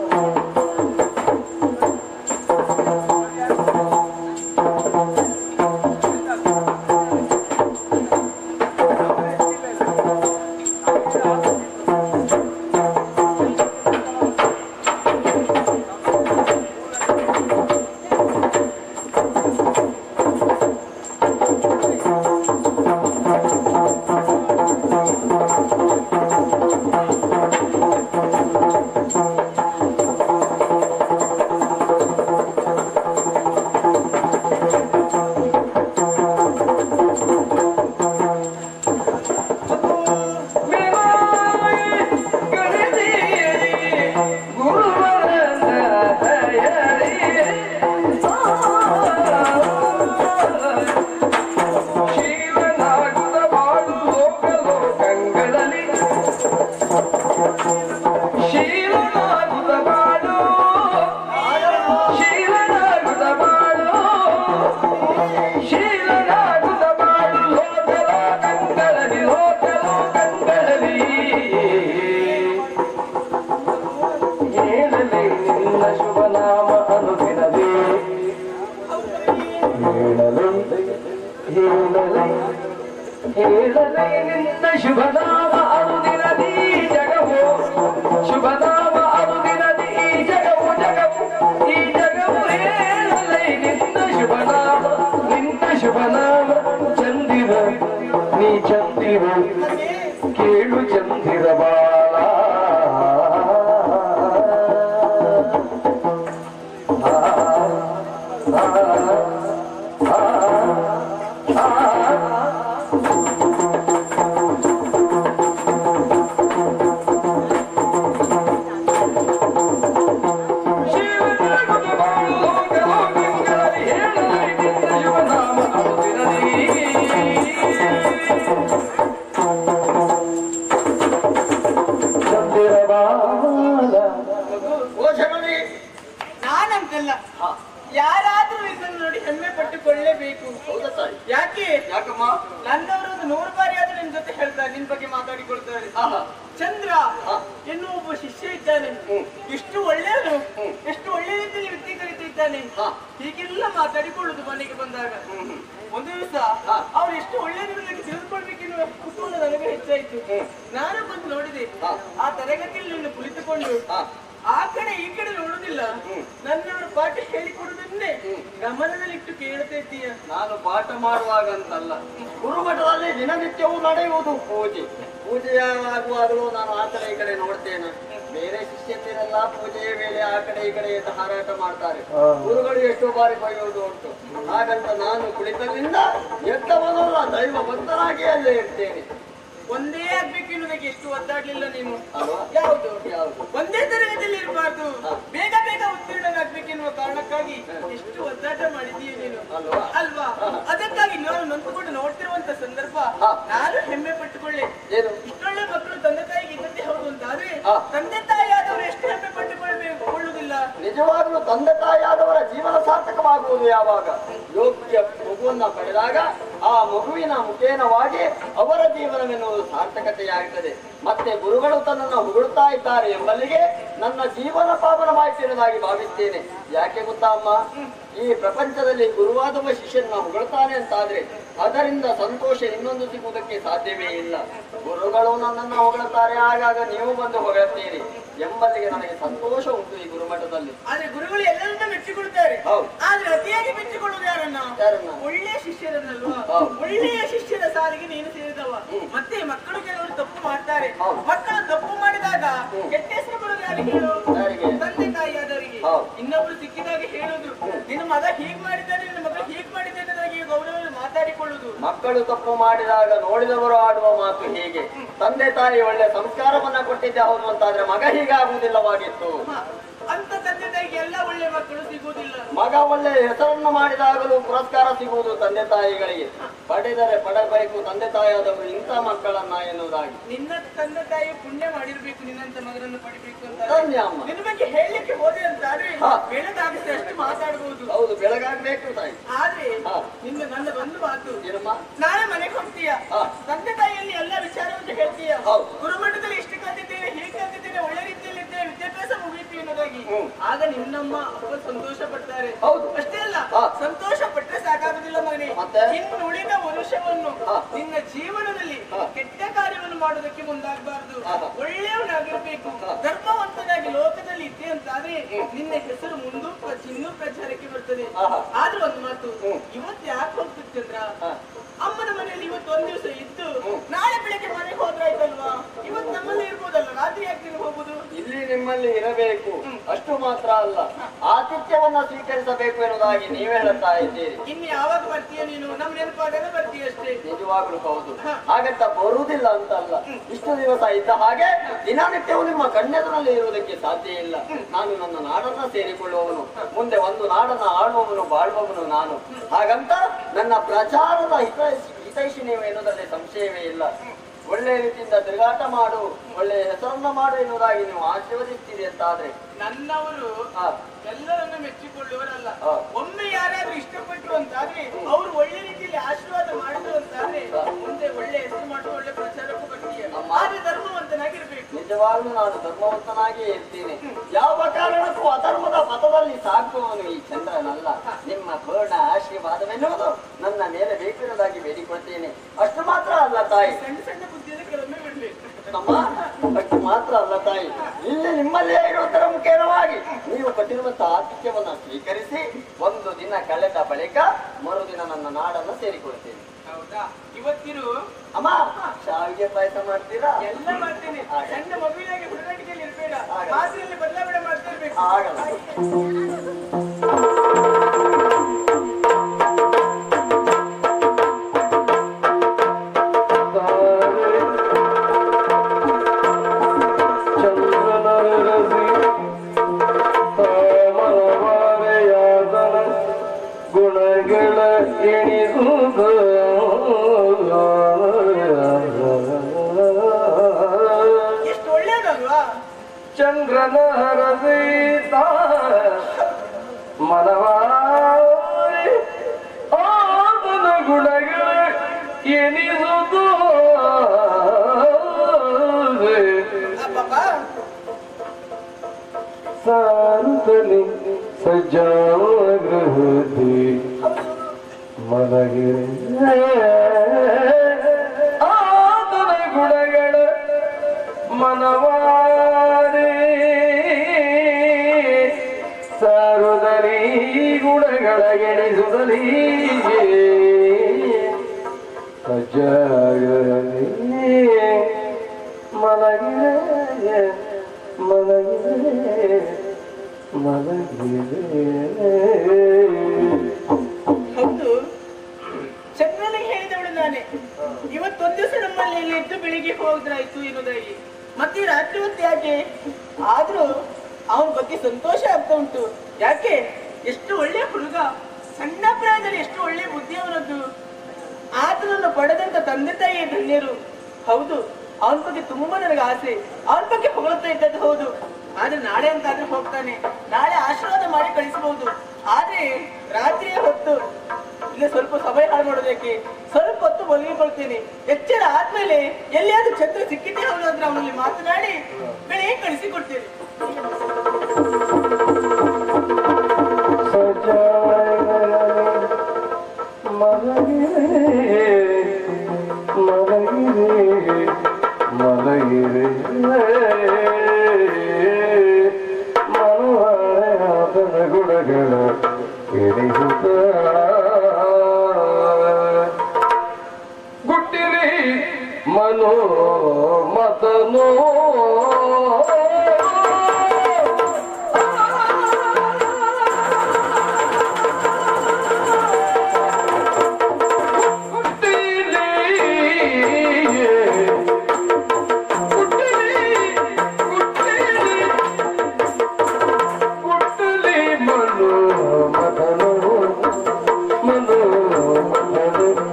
ಶೀಲನಾಗುತ್ತ ಬಾಳು ಲೋಕಲ ಕಂಗಳಲ್ಲಿ ಲೋಕಲ ಕಂಗಳಲ್ಲಿ ಹೇಳಲಿ ನಿನ್ನ ಶುಭನಾಮ ಅನುದಿನವೇ ಹೇಳಲಿ ಹೇಳಲಿ ಹೇಳಲಿ ನಿನ್ನ ಶುಭನಾಮ ಅನುದಿನದಿ ಜಗವು ಶುಭನಾಮ ಅನುದಿನದಿ ಈ ಜಗವು ಜಗವು ಈ ಜಗವು ಹೇಳಲಿ ನಿನ್ನ ಶುಭನಾಮ ನಿನ್ನ ಶುಭನಾಮ ಚಂದಿರ ನೀ ಚಂದಿರ ಕೇಳು ಚಂದಿರ ಬಾಳ ಆ, ಆ, ಆ, ಆ. ಓ ಜನನಿ ನಾನಂತಲ್ಲ ಹಾ ಯಾರಾದ್ರೂ ಇದನ್ನು ನೋಡಿ ಹೆಮ್ಮೆ ಪಟ್ಟುಕೊಳ್ಳೇಬೇಕು ಹೌದಾ ತಾಯಿ ಯಾಕೆ ಯಾಕಮ್ಮ ನನ್ನವರು ಒಂದು ನೂರು ಬಾರಿ ಆದ್ರೂ ನಿನ್ ಜೊತೆ ಹೇಳ್ತಾರೆ ನಿನ್ ಬಗ್ಗೆ ಮಾತಾಡಿಕೊಳ್ತಾರೆ ಆಹಾ ಚಂದ್ರ ಹಾ. ಎನ್ನುವ ಒಬ್ಬ ಶಿಷ್ಯ ಇದ್ದಾನೆ ಹ್ಮ್. ಎಷ್ಟು ಒಳ್ಳೆಯವನು ಹ್ಮ್. ಎಷ್ಟು ಒಳ್ಳೆ ರೀತಿಯಲ್ಲಿ ವ್ಯಕ್ತಿ ಕಲಿತಿದ್ದಾನೆ ಹಾ. ಹೀಗೆಲ್ಲ ಮಾತಾಡಿಕೊಳ್ಳುದು ಮನೆಗೆ ಬಂದಾಗ ಹ್ಮ್ ಹ್ಮ್. ಒಂದು ದಿವಸ ಹಾ. ಅವ್ರು ಎಷ್ಟು ಒಳ್ಳೆಯದಕ್ಕೆ ತಿಳಿದುಕೊಳ್ಬೇಕೆನ್ನುವ ಕುತೂಹಲ ನನಗೆ ಹೆಚ್ಚಾಯ್ತು ಹ್ಮ್. ನಾನು ಬಂದು ನೋಡಿದೆ ಹಾ. ಆ ತರಗತಿಯಲ್ಲಿ ನೀನು ಕುಳಿತುಕೊಂಡು ಹಾ ಆ ಕಡೆ ಈ ಕಡೆ ನೋಡುದಿಲ್ಲ ಹ್ಮ್. ನನ್ನವರು ಪಾಠ ಹೇಳಿಕೊಡುದನ್ನೇ ಹ್ಮ್. ಗಮನದಲ್ಲಿಟ್ಟು ಕೇಳ್ತಾ ಇದ್ದೀಯ ನಾನು ಪಾಠ ಮಾಡುವಾಗ ಅಂತಲ್ಲ ಗುರುಮಠದಲ್ಲಿ ದಿನನಿತ್ಯವೂ ನಡೆಯುವುದು ಪೂಜೆ ಪೂಜೆಯಾಗುವಾಗಲೂ ನಾನು ಆ ಕಡೆ ಈ ಕಡೆ ನೋಡ್ತೇನೆ ಬೇರೆ ಶಿಷ್ಯಂದಿರೆಲ್ಲ ಪೂಜೆಯ ವೇಳೆ ಆ ಕಡೆ ಈ ಕಡೆ ಅಂತ ಹಾರಾಟ ಮಾಡ್ತಾರೆ ಗುರುಗಳು ಎಷ್ಟೋ ಬಾರಿ ಬೈಯುವುದು ಉಂಟು ಹಾಗಂತ ನಾನು ಕುಳಿತಲ್ಲಿಂದ ಎದ್ದವನಲ್ಲ ದೈವ ಭಕ್ತನಾಗಿ ಅಲ್ಲೇ ಇರ್ತೇನೆ ಒಂದೇ ಆಗ್ಬೇಕು ಎನ್ನುವುದಕ್ಕೆ ಎಷ್ಟು ಒದ್ದಾಡ್ಲಿಲ್ಲ ನೀನು ಅಲ್ವಾ ಯಾವುದು ಯಾವುದು ಒಂದೇ ತರಗತಿಯಲ್ಲಿ ಇರಬಾರ್ದು ಹಾ. ಬೇಗ ಬೇಗ ಉತ್ತೀರ್ಣನಾಗ್ಬೇಕೆನ್ನುವ ಕಾರಣಕ್ಕಾಗಿ ಎಷ್ಟು ಒದ್ದಾಟ ಮಾಡಿದೀಯ ನೀನು ಅಲ್ವಾ? ಅಲ್ವಾ ಅದಕ್ಕಾಗಿ ನಾನು ನೊಂದುಕೊಂಡು ನೋಡ್ತಿರುವಂತ ಸಂದರ್ಭ ಹಾ. ನಾನು ಹೆಮ್ಮೆ ಪಟ್ಟುಕೊಳ್ಳೆ ಏನು ಇಷ್ಟೊಳ್ಳೆ ಮಕ್ಕಳು ತಂದೆ ತಾಯಿಗೆ ಇದ್ದದ್ದೇ ಹೌದು ಅಂತ ಆದ್ರೆ ಹಾ. ತಂದೆ ತಾಯಿ ಆದವರು ಎಷ್ಟು ಹೆಮ್ಮೆ ಪಟ್ಟುಕೊಳ್ಬೇಕು ಕೊಳ್ಳುವುದಿಲ್ಲ ನಿಜವಾಗ್ಲೂ ತಂದೆ ತಾಯಿಯಾದವರ ಜೀವನ ಸಾರ್ಥಕವಾಗುವುದು ಯಾವಾಗ ಯೋಗ್ಯ ಮಗುವನ್ನ ಪಡೆದಾಗ ಆ ಮಗುವಿನ ಮುಖೇನವಾಗಿ ಅವರ ಜೀವನವೆನ್ನುವುದು ಸಾರ್ಥಕತೆಯಾಗುತ್ತದೆ ಮತ್ತೆ ಗುರುಗಳು ತನ್ನನ್ನು ಹೊಗಳುತ್ತಾ ಇದ್ದಾರೆ ಎಂಬಲ್ಲಿಗೆ ನನ್ನ ಜೀವನ ಪಾವನವಾಯಿತು ಎನ್ನುವುದಾಗಿ ಭಾವಿಸ್ತೇನೆ ಯಾಕೆ ಗೊತ್ತಾ ಅಮ್ಮ ಈ ಪ್ರಪಂಚದಲ್ಲಿ ಗುರುವಾದವ ಶಿಷ್ಯನ ಹೊಗಳ್ತಾನೆ ಅಂತಾದ್ರೆ ಅದರಿಂದ ಸಂತೋಷ ಇನ್ನೊಂದು ಸಿಗುವುದಕ್ಕೆ ಸಾಧ್ಯವೇ ಇಲ್ಲ ಗುರುಗಳು ನನ್ನನ್ನು ಹೊಗಳುತ್ತಾರೆ ಆಗಾಗ ನೀವು ಬಂದು ಹೊಗಳ್ತೀರಿ ಎಂಬಲ್ಲಿಗೆ ನನಗೆ ಸಂತೋಷ ಉಂಟು ಈ ಗುರುಮಠದಲ್ಲಿ ಆದ್ರೆ ಗುರುಗಳು ಎಲ್ಲರನ್ನ ಮೆಚ್ಚಿಕೊಳ್ತಾರೆ ಹೌದು. ಆದ್ರೆ ಅತಿಯಾಗಿ ಮೆಚ್ಚಿಕೊಳ್ಳುವುದು ಯಾರನ್ನ ಯಾರನ್ನ? ಒಳ್ಳೆಯ ಶಿಷ್ಯರನ್ನಲ್ವಾ ಹೌದು. ಒಳ್ಳೆಯ ಶಿಷ್ಯರ ಸಾಲಿಗೆ ನೀನು ಸೇರಿದವ ಹ್ಮ್. ಮತ್ತೆ ಮಕ್ಕಳು ಕೆಲವರು ತಪ್ಪು ಮಾಡ್ತಾರೆ ಹೌದು. ಮಕ್ಕಳು ತಪ್ಪು ಮಾಡಿದಾಗ ಹ್ಮ್. ಕೆಟ್ಟ ಹೆಸರು ಬರೋದು ಯಾರಿಗೆ ಹೇಳು ಯಾರಿಗೆ? ತಂದೆ ತಾಯಿಯಾದವರಿಗೆ ಹೌದು. ಇನ್ನೊಬ್ರು ಸಿಕ್ಕಿದಾಗ ಹೇಳುದು ನಿನ್ನ ಮಗ ಹೀಗ್ ಮಾಡಿದ್ದಾನೆ ನಿನ್ನ ಮಗ ಹೀಗ್ ಮಾಡಿದ್ದಾನೆ ನನಗೆ ಗೌರವ ಮಾತಾಡಿಕೊಳ್ಳುದು ಮಕ್ಕಳು ತಪ್ಪು ಮಾಡಿದಾಗ ನೋಡಿದವರು ಆಡುವ ಮಾತು ಹೀಗೆ ತಂದೆ ತಾಯಿ ಒಳ್ಳೆ ಸಂಸ್ಕಾರವನ್ನ ಕೊಟ್ಟಿದ್ದೆ ಹೌದು ಅಂತಾದ್ರೆ ಮಗ ಹೀಗಾಗುವುದಿಲ್ಲವಾಗಿತ್ತು ಹ. ಅಂತ ತಂದೆ ತಾಯಿಗೆ ಎಲ್ಲ ಒಳ್ಳೆ ಮಕ್ಕಳು ಸಿಗುವುದಿಲ್ಲ ಮಗ ಒಳ್ಳೆ ಹೆಸರನ್ನು ಮಾಡಿದಾಗಲೂ ಪುರಸ್ಕಾರ ಸಿಗುವುದು ತಂದೆ ತಾಯಿಗಳಿಗೆ ಪಡೆದರೆ ಪಡಬೇಕು ತಂದೆ ತಾಯಿಯಾದವರು ಇಂಥ ಮಕ್ಕಳನ್ನ ಎನ್ನುವುದಾಗಿ ನಿನ್ನ ತಂದೆ ತಾಯಿ ಪುಣ್ಯ ಮಾಡಿರ್ಬೇಕು ನಿನ್ನಂತ ಮಗನನ್ನು ಪಡಿಬೇಕು ಅಂತ ಧನ್ಯ ಅಮ್ಮ ನಿನ್ನ ಬಗ್ಗೆ ಹೇಳಲಿಕ್ಕೆ ಹೋದೆ ಅಂತಾದ್ರೆ ಹಾ. ಬೆಳೆದಾಗುತ್ತೆ ಅಷ್ಟು ಮಾತಾಡಬಹುದು ಹೌದು ಬೆಳಗಾಗ್ಬೇಕು ತಾಯಿ ಆದ್ರೆ ಹಾ. ನಿನ್ನ ನನ್ನ ಒಂದು ಮಾತು ಏನಮ್ಮ ನಾಳೆ ಮನೆಗೆ ಹೋಗ್ತೀಯ ಹಾ. ತಂದೆ ತಾಯಿಯಲ್ಲಿ ಎಲ್ಲ ವಿಚಾರವನ್ನು ಹೇಳ್ತೀಯ ಹೌದು. ಗುರುಮಠದಲ್ಲಿ ಎಷ್ಟು ಕಲಿತಿದ್ದೇನೆ ಹೇಗೆ ಕಲಿತಿದ್ದೇನೆ ಒಳ್ಳೆ ರೀತಿಯಲ್ಲಿ ಇದ್ದೇನೆ ವಿದ್ಯಾಭ್ಯಾಸ ಮುಗಿಯಿತು ಅನ್ನೋದಾಗಿ ಹ್ಮ್. ಆಗ ನಿನ್ನಮ್ಮ ಅಪ್ಪ ಸಂತೋಷ ಪಡ್ತಾರೆ ಹೌದು. ಅಷ್ಟೇ ಅಲ್ಲ ಹಾ. ಸಂತೋಷ ಪಟ್ಟರೆ ಸಾಕಾಗುದಿಲ್ಲ ಮಗನೇ ಮತ್ತೆ? ಇನ್ನು ಉಳಿದ ವರುಷವನ್ನು ಹಾ. ನಿನ್ನ ಜೀವನದಲ್ಲಿ ಹಾ. ಕೆಟ್ಟ ಕಾರ್ಯವನ್ನು ಮಾಡುವುದಕ್ಕೆ ಮುಂದಾಗಬಾರದು ಆಹಾ. ಒಳ್ಳೆಯವನಾಗಿರ್ಬೇಕು ಹಾ. ಧರ್ಮವಂತನಾಗಿ ಲೋಕದಲ್ಲಿ ಇದ್ದೆ ಅಂತಾದ್ರೆ ನಿನ್ನ ಹೆಸರು ಮುಂದೂ ಪ್ರ- ಇನ್ನೂ ಪ್ರಚಾರಕ್ಕೆ ಬರ್ತದೆ ಆಹಾ. ಆದ್ರೂ ಒಂದು ಮಾತು ಹ್ಮ್. ಇವತ್ತು ಯಾಕೆ ಹೋಗ್ತಿತ್ತು ಚಂದ್ರ ಹಾ. ಅಮ್ಮನ ಮನೆಯಲ್ಲಿ ಇವತ್ತು ಒಂದ್ ದಿವಸ ಇದ್ದು ಹ್ಮ್. ನಾಳೆ ಬೆಳಗ್ಗೆ ಮನೆಗೆ ಹೋದ್ರಾಯ್ತಲ್ವಾ ಇವತ್ತು ನಮ್ಮಲ್ಲಿ ಇರ್ಬೋದಲ್ಲ ರಾತ್ರಿ ಯಾಕೆ ನೀನು ಹೋಗುದು ಇಲ್ಲಿ ನಿಮ್ಮಲ್ಲಿ ಇರಬೇಕು ಅಷ್ಟು ಮಾತ್ರ ಅಲ್ಲ ಆತಿಥ್ಯವನ್ನ ಸ್ವೀಕರಿಸಬೇಕು ಎನ್ನುವುದಾಗಿ ನೀವೇ ಹೇಳುತ್ತಾ ಇದ್ದೀರಿ ಇನ್ನು ಯಾವಾಗ ಬರ್ತೀಯ ನೀನು ನಮ್ ನೆನಪಾಗಲ್ಲ ಬರ್ತೀಯ ಅಷ್ಟೇ ನಿಜವಾಗ್ಲೂ ಹೌದು ಹ. ಹಾಗಂತ ಬರುವುದಿಲ್ಲ ಅಂತಲ್ಲ ಇಷ್ಟು ದಿವಸ ಇದ್ದ ಹಾಗೆ ದಿನನಿತ್ಯವೂ ನಿಮ್ಮ ಕಣ್ಣೆದುರಲ್ಲಿ ಇರುವುದಕ್ಕೆ ಸಾಧ್ಯ ಇಲ್ಲ ನಾನು ನನ್ನ ನಾಡನ್ನ ಸೇರಿಕೊಳ್ಳುವವನು ಮುಂದೆ ಒಂದು ನಾಡನ್ನ ಆಳುವವನು ಬಾಳುವವನು ನಾನು ಹಾಗಂತ ನನ್ನ ಪ್ರಚಾರದ ಹಿತ ಹಿತೈಷಿ ನೀವು ಎನ್ನುವುದರಲ್ಲಿ ಸಂಶಯವೇ ಇಲ್ಲ ಒಳ್ಳೆ ರೀತಿಯಿಂದ ತಿರುಗಾಟ ಮಾಡು ಒಳ್ಳೆ ಹೆಸರನ್ನ ಮಾಡು ಎನ್ನುವುದಾಗಿ ನೀವು ಆಶೀರ್ವದಿಸ್ತೀರಿ ಅಂತಾದ್ರೆ ನನ್ನವರು ಹಾ ಎಲ್ಲರನ್ನು ಮೆಚ್ಚಿಕೊಳ್ಳುವರಲ್ಲ ಹಾ. ಒಮ್ಮೆ ಯಾರಾದ್ರೂ ಇಷ್ಟಪಟ್ಟರು ಅಂತಾದ್ರೆ ಅವರು ಒಳ್ಳೆ ರೀತಿಯಲ್ಲಿ ಆಶೀರ್ವಾದ ಮಾಡಿದ್ರು ಅಂತಾದ್ರೆ ಮುಂದೆ ಒಳ್ಳೆ ಹೆಸರು ಮಾಡುವ ಒಳ್ಳೆ ಪ್ರಚಾರಕ್ಕೂ ಬರ್ತೀಯ ಅಮ್ಮ. ಆದ್ರೆ ಧರ್ಮವಂತನಾಗಿರ್ಬೇಕು ನಿಜವಾಗ್ಲೂ ನಾನು ಧರ್ಮವಂತನಾಗಿಯೇ ಇರ್ತೀನಿ ಯಾವ ಕಾರಣಕ್ಕೂ ಅಧರ್ಮದ ಪಥದಲ್ಲಿ ಸಾಗುವವನು ಈ ಚಂದ್ರನಲ್ಲ ನಿಮ್ಮ ಪೂರ್ಣ ಆಶೀರ್ವಾದವೆನ್ನುವುದು ನನ್ನ ಮೇಲೆ ಬೇಕಿರುವುದಾಗಿ ಬೇಡಿಕೊಳ್ತೇನೆ ಅಷ್ಟು ಮಾತ್ರ ಅಲ್ಲ ತಾಯಿ ಸಣ್ಣ ಸಣ್ಣ ಬುದ್ಧಿಯನ್ನು ಕೆಲವೊಮ್ಮೆ ಬಿಡ್ಬೇಕು ನಮ್ಮ ಅಷ್ಟು ಮಾತ್ರ ಅಲ್ಲ ತಾಯಿ ಇಲ್ಲಿ ನಿಮ್ಮಲ್ಲೇ ಇರುವುದರ ಮುಖೇನವಾಗಿ ನೀವು ಕೊಟ್ಟಿರುವಂತಹ ಆತಿಥ್ಯವನ್ನ ಸ್ವೀಕರಿಸಿ ಒಂದು ದಿನ ಕಳೆದ ಬಳಿಕ ಮರುದಿನ ನನ್ನ ನಾಡನ್ನ ಸೇರಿಕೊಳ್ತೇನೆ ಹೌದಾ ಇವತ್ತಿರು ಅಮ್ಮ ಶಾವಿಗೆ ಪಾಯಸ ಮಾಡ್ತೀರಾ ಎಲ್ಲ ಮಾಡ್ತೇನೆ ಹಾಗೆ. ಸಣ್ಣ ಮಗುವಿನಾಗಿ ಹುಡುಗಾಟಿಕೆಯಲ್ಲಿ ಇರ್ಬೇಡ ಹಾಗೆ. ಮಾತಿನಲ್ಲಿ ಬದಲಾವಣೆ ಮಾಡ್ತಾ ಇರ್ಬೇಕು ಆಗಲ್ಲ. ಗುಣಗಳ ಎಣಿಸುವುದು ಎಷ್ಟು ಒಳ್ಳೇದಲ್ವಾ ಚಂದ್ರನ ಹರಸಿ ಸಾರುತ್ತಲಿ ಸಜ್ಜಾಗೃತಿ ಮಲಗಿರೆ ಆತನ ಗುಣಗಳ ಮನವಾರಿ ಸಾರುದಲಿ ಗುಣಗಳ ಎಣಿಸುದಲಿ ಸಜ್ಜಾಗರಲಿ ಮಲಗಿರೆ ಮಲಗಿರೆ ಮಲಗಿರೆ ಹೌದು ಚಂದ್ರನಿಗೆ ಹೇಳಿದವಳು ನಾನೇ ಇವತ್ತೊಂದು ದಿವಸ ನಮ್ಮಲ್ಲಿ ಇಲ್ಲಿ ಇದ್ದು ಬೆಳಿಗ್ಗೆ ಹೋದ್ರಾಯ್ತು ಎನ್ನುವುದಾಗಿ ಮತ್ತೆ ಈ ರಾತ್ರಿ ಹೊತ್ತು ಯಾಕೆ ಆದ್ರೂ ಅವನ ಬಗ್ಗೆ ಸಂತೋಷ ಆಗ್ತಾ ಉಂಟು ಯಾಕೆ ಎಷ್ಟು ಒಳ್ಳೆ ಹುಡುಗ ಸಣ್ಣ ಪ್ರಾಯದಲ್ಲಿ ಎಷ್ಟು ಒಳ್ಳೆ ಬುದ್ಧಿ ಅವನದ್ದು ಆತನನ್ನು ಪಡೆದಂತ ತಂದೆ ತಾಯಿಯ ಧನ್ಯರು ಹೌದು ಅವನ ಬಗ್ಗೆ ತುಂಬಾ ನನಗೆ ಆಸೆ ಅವನ ಬಗ್ಗೆ ಹೊಗಳ್ತಾ ಇದ್ದದ್ದು ಹೌದು ಆದ್ರೆ ನಾಳೆ ಅಂತಾದ್ರೆ ಹೋಗ್ತಾನೆ ನಾಳೆ ಆಶೀರ್ವಾದ ಮಾಡಿ ಕಳಿಸಬಹುದು ಆದ್ರೆ ರಾತ್ರಿಯ ಹೊತ್ತು ಇಲ್ಲ ಸ್ವಲ್ಪ ಸಮಯ ಹಾಳು ಮಾಡೋದಕ್ಕೆ ಸ್ವಲ್ಪ ಹೊತ್ತು ಮಲಗಿಕೊಳ್ತೇನೆ ಎಚ್ಚರ ಆದ್ಮೇಲೆ ಎಲ್ಲಿಯಾದ್ರೂ ಛತ್ರ ಸಿಕ್ಕಿದ್ದೆ ಹೌದು ಅಂದ್ರೆ ಅವನಲ್ಲಿ ಮಾತನಾಡಿ ಬೆಳಿಗ್ಗೆ ಕಳಿಸಿಕೊಡ್ತೇನೆ ಮಲಗಿರೆ ಮನವಾದ ಗುಣಗಳ ಎಣಿಸುತ್ತ ಗುಟ್ಟಿರಿ ಮನೋ ಮತನೋ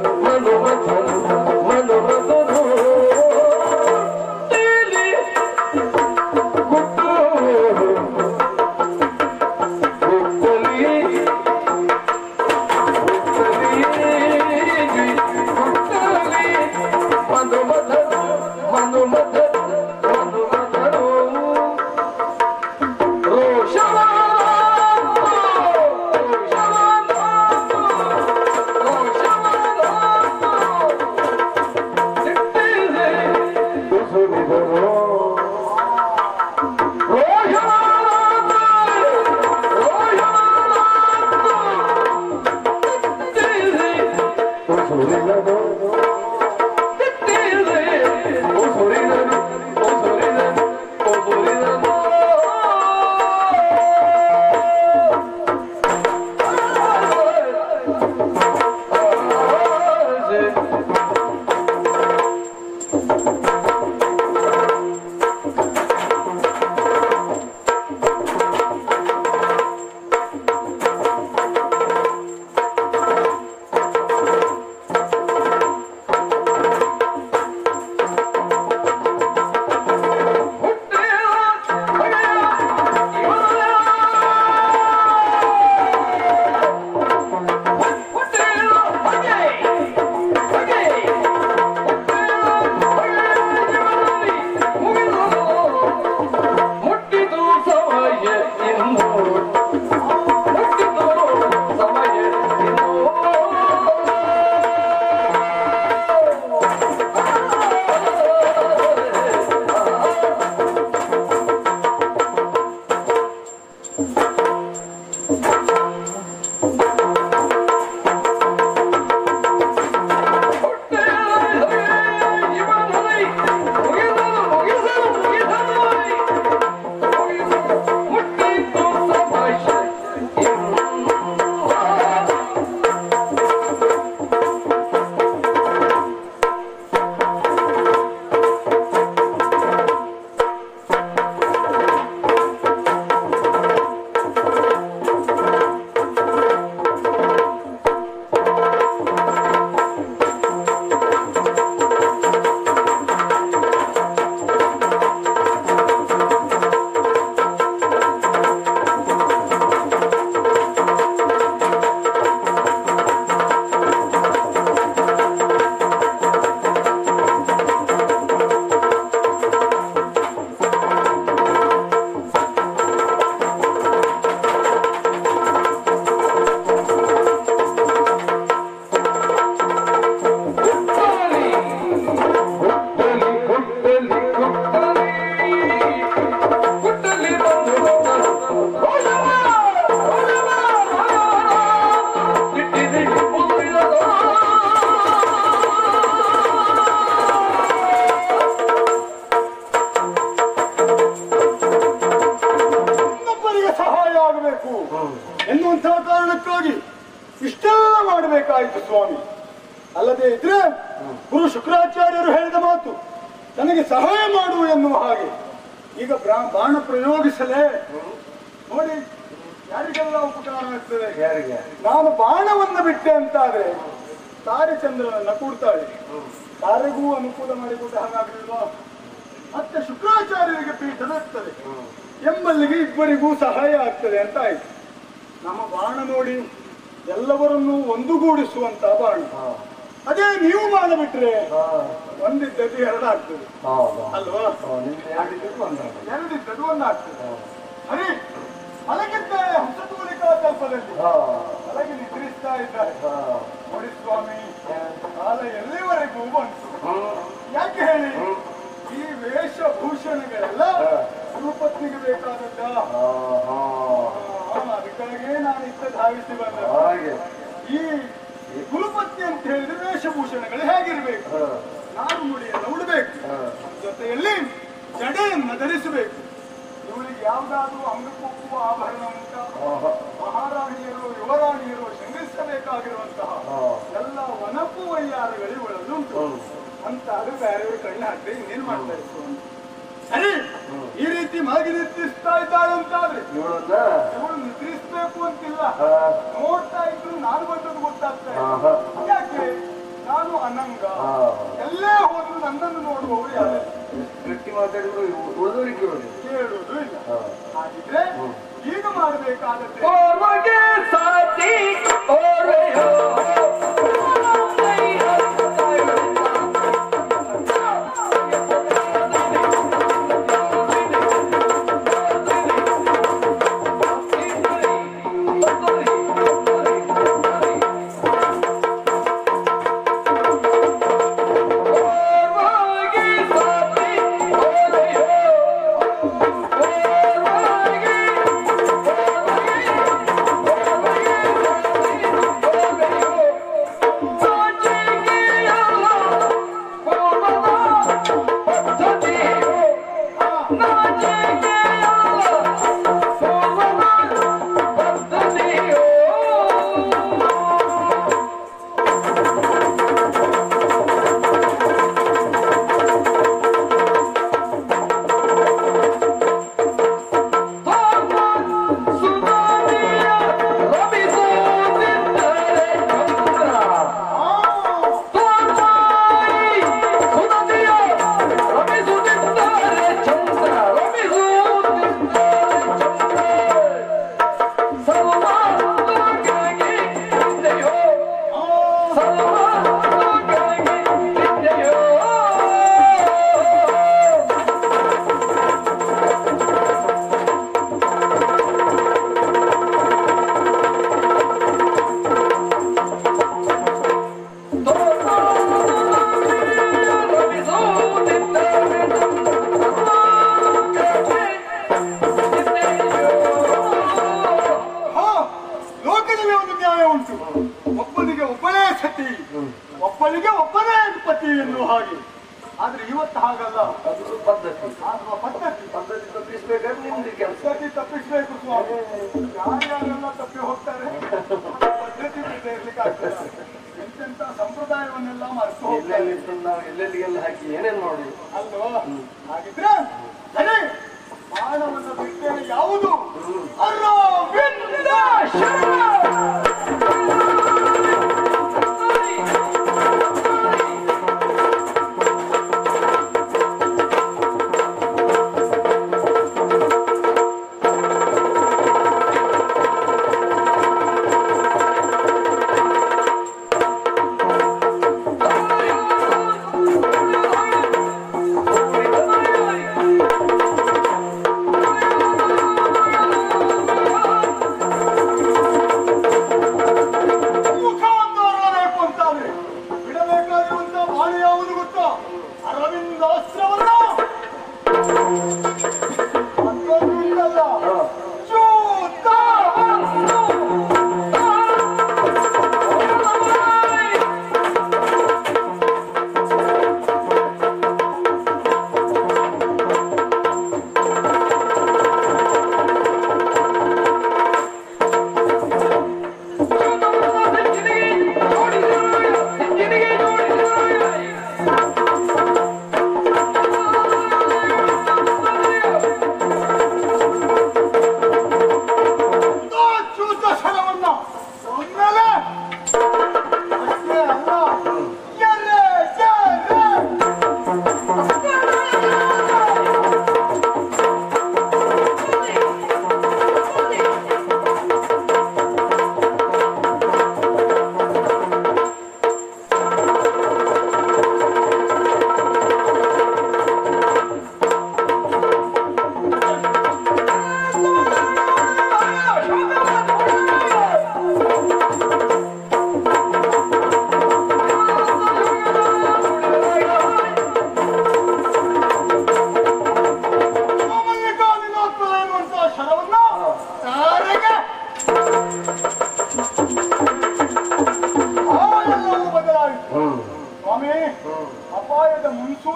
ಮನು ನನಗೆ ಸಹಾಯ ಆಗಬೇಕು ಎನ್ನುವಂತಹ ಕಾರಣಕ್ಕಾಗಿ ಇಷ್ಟೆಲ್ಲ ಮಾಡಬೇಕಾಯಿತು ಸ್ವಾಮಿ ಅಲ್ಲದೆ ಇದ್ರೆ ಗುರು ಶುಕ್ರಾಚಾರ್ಯರು ಹೇಳಿದ ಮಾತು ನನಗೆ ಸಹಾಯ ಮಾಡು ಎನ್ನುವ ಹಾಗೆ ಈಗ ಬ್ರಾ- ಬಾಣ ಪ್ರಯೋಗಿಸಲೇ ನೋಡಿ ಯಾರಿಗೆಲ್ಲ ಉಪಕಾರ ಆಗ್ತದೆ ಯಾರಿಗೆ ನಾನು ಬಾಣವನ್ನು ಬಿಟ್ಟೆ ಅಂತಾದ್ರೆ ತಾರೆ ಚಂದ್ರನನ್ನ ಕೂಡ್ತಾಳೆ ತಾರೆಗೂ ಅನುಕೂಲ ಮಾಡಿಕೊಟ್ಟ ಹಾಗಾಗಲಿಲ್ವಾ ಮತ್ತೆ ಶುಕ್ರಾಚಾರ್ಯರಿಗೆ ಪೀಠ ದೊರೆಯುತ್ತದೆ ಎಂಬಲ್ಲಿಗೆ ಇಬ್ಬರಿಗೂ ಸಹಾಯ ಆಗ್ತದೆ ಅಂತ ಆಯ್ತು ನಮ್ಮ ಬಾಣ ನೋಡಿ ಎಲ್ಲವರನ್ನೂ ಒಂದುಗೂಡಿಸುವಂತ ಬಾಣ ಅದೇ ನೀವು ಬಾಣ ಬಿಟ್ರೆ ಒಂದಿದ್ದದ್ದು ಎರಡಾಗ್ತದೆ ಹೌದು ಅಲ್ವಾ ನಿಮ್ಗೆ ಯಾರಿಗೂ ಒಂದಾಗ ಎರಡಿದ್ದದ್ದು ಒಂದಾಗ್ತದೆ ಸರಿ ಮಲಗಿದ್ದಾರೆ ಹೊಸತೂಲಿಕಾ ಕಲ್ಪದಲ್ಲಿ ಹಾ ಒಳಗೆ ನಿದ್ರಿಸ್ತಾ ಇದ್ದಾರೆ ಹಾ ನೋಡಿ ಸ್ವಾಮಿ ಕಾಲ ಎಲ್ಲಿವರೆಗೂ ಬಂತು ಹ್ಮ್ ಯಾಕೆ ಹೇಳಿ ಈ ವೇಷಭೂಷಣಗಳೆಲ್ಲ ಗುರುಪತ್ನಿಗೆ ಬೇಕಾದದ್ದ ಹಾ ಹಾ ಅದಕ್ಕಾಗಿಯೇ ನಾನು ಇತ್ತ ಧಾವಿಸಿ ಬಂದ ಹಾಗೆ ಈ ಗುರುಪತ್ನಿ ಅಂತ ಹೇಳಿದ್ರೆ ವೇಷಭೂಷಣಗಳು ಹೇಗಿರ್ಬೇಕು ಹಾ ನಾನು ಮುಡಿಯನ್ನು ಉಡಬೇಕು ಹಾ ಜೊತೆಯಲ್ಲಿ ಜಡೆಯನ್ನು ಧರಿಸಬೇಕು ಇವಳಿಗೆ ಯಾವುದಾದ್ರೂ ಅಂಗಕ್ಕೊಪ್ಪುವ ಆಭರಣ ಉಂಟಾ ಆಹಾ. ಮಹಾರಾಣಿಯರು ಯುವರಾಣಿಯರು ಶೃಂಗರಿಸಬೇಕಾಗಿರುವಂತಹ ಹಾ. ಎಲ್ಲ ವನಪು ವೈಯಾರಗಳು ಇವಳಲ್ಲುಂಟು ಹ್ಮ್. ಅಂತ ಅದು ಬೇರೆಯವರು ಕಣ್ಣು ಹಾಕಿ ಇನ್ನೇನ್ ಮಾಡ್ತಾರೆ ಸ್ವಾಮಿ ಸರಿ ಈ ರೀತಿ ಮಲಗಿ ನಿದ್ರಿಸ್ತಾ ಇದ್ದಾಳೆ ಅಂತಾದ್ರೆ ಇವಳನ್ನ ಇವಳು ನಿದ್ರಿಸ್ಬೇಕು ಅಂತಿಲ್ಲ ಹಾ ನೋಡ್ತಾ ಇದ್ರು ನಾನು ಬಂದದ್ದು ಗೊತ್ತಾಗ್ತಾ ಇಲ್ಲ. ಆಹಾ. ಯಾಕೆ ನಾನು ಅನಂಗ ಹಾ. ಎಲ್ಲೇ ಹೋದ್ರು ನನ್ನನ್ನು ನೋಡುವವರು ಯಾರು ಗಟ್ಟಿ ಮಾತಾಡಿದ್ರು ಉಳಿದವರಿಗೆ ಕೇಳಿ ಕೇಳುವುದು ಇಲ್ಲ ಹಾ ಹಾಗಿದ್ರೆ ಈಗ ಮಾಡಬೇಕಾದದ್ದೇ ಓರ್ವಗೆ ಸಾಟಿ ಓರೆಯೋ ಓರ್ವಗೆ ಸಾಟಿ ಓರೆಯೋ ಓರ್ವಗೆ ಹಾ ಲೋಕದಲ್ಲಿ ಒಂದು ನ್ಯಾಯ ಉಂಟು ಒಬ್ಬನಿಗೆ ಒಬ್ಬನೇ ಸತಿ ಒಬ್ಬನಿಗೆ ಒಬ್ಬನೇ ಪತಿ ಎನ್ನುವ ಹಾಗೆ ಆದ್ರೆ ಇವತ್ತು ಹಾಗಲ್ಲ ಅದು ಪದ್ಧತಿ ಆಗುವ ಪದ್ಧತಿ ಪದ್ಧತಿ ತಪ್ಪಿಸ್ಬೇಕಾದ್ರೆ ನಿಮ್ದು ಕೆಲಸ ಪದ್ಧತಿ ತಪ್ಪಿಸ್ಬೇಕು ಸ್ವಾಮಿ ಯಾರ್ಯಾರೆಲ್ಲ ತಪ್ಪಿ ಹೋಗ್ತಾರೆ ಪದ್ಧತಿ ಬಿಡದೆ ಇರ್ಲಿಕ್ಕೆ ಆಗ್ತದ ಎಂತೆಂತ ಸಂಪ್ರದಾಯವನ್ನೆಲ್ಲ ಮರೆತು ಹೋಗ್ತಾರೆ ಎಲ್ಲೆಲ್ಲಿ ತಂದು ನಾವು ಎಲ್ಲೆಲ್ಲಿಗೆಲ್ಲ ಹಾಕಿ ಏನೇನ್ ನೋಡಿ ಅಲ್ವಾ ಹಾಗಿದ್ರೆ ಸರಿ ಬಾಣವನ್ನು ಬಿಟ್ಟರೆ ಯಾವುದು ಅರವಿಂದ ಆ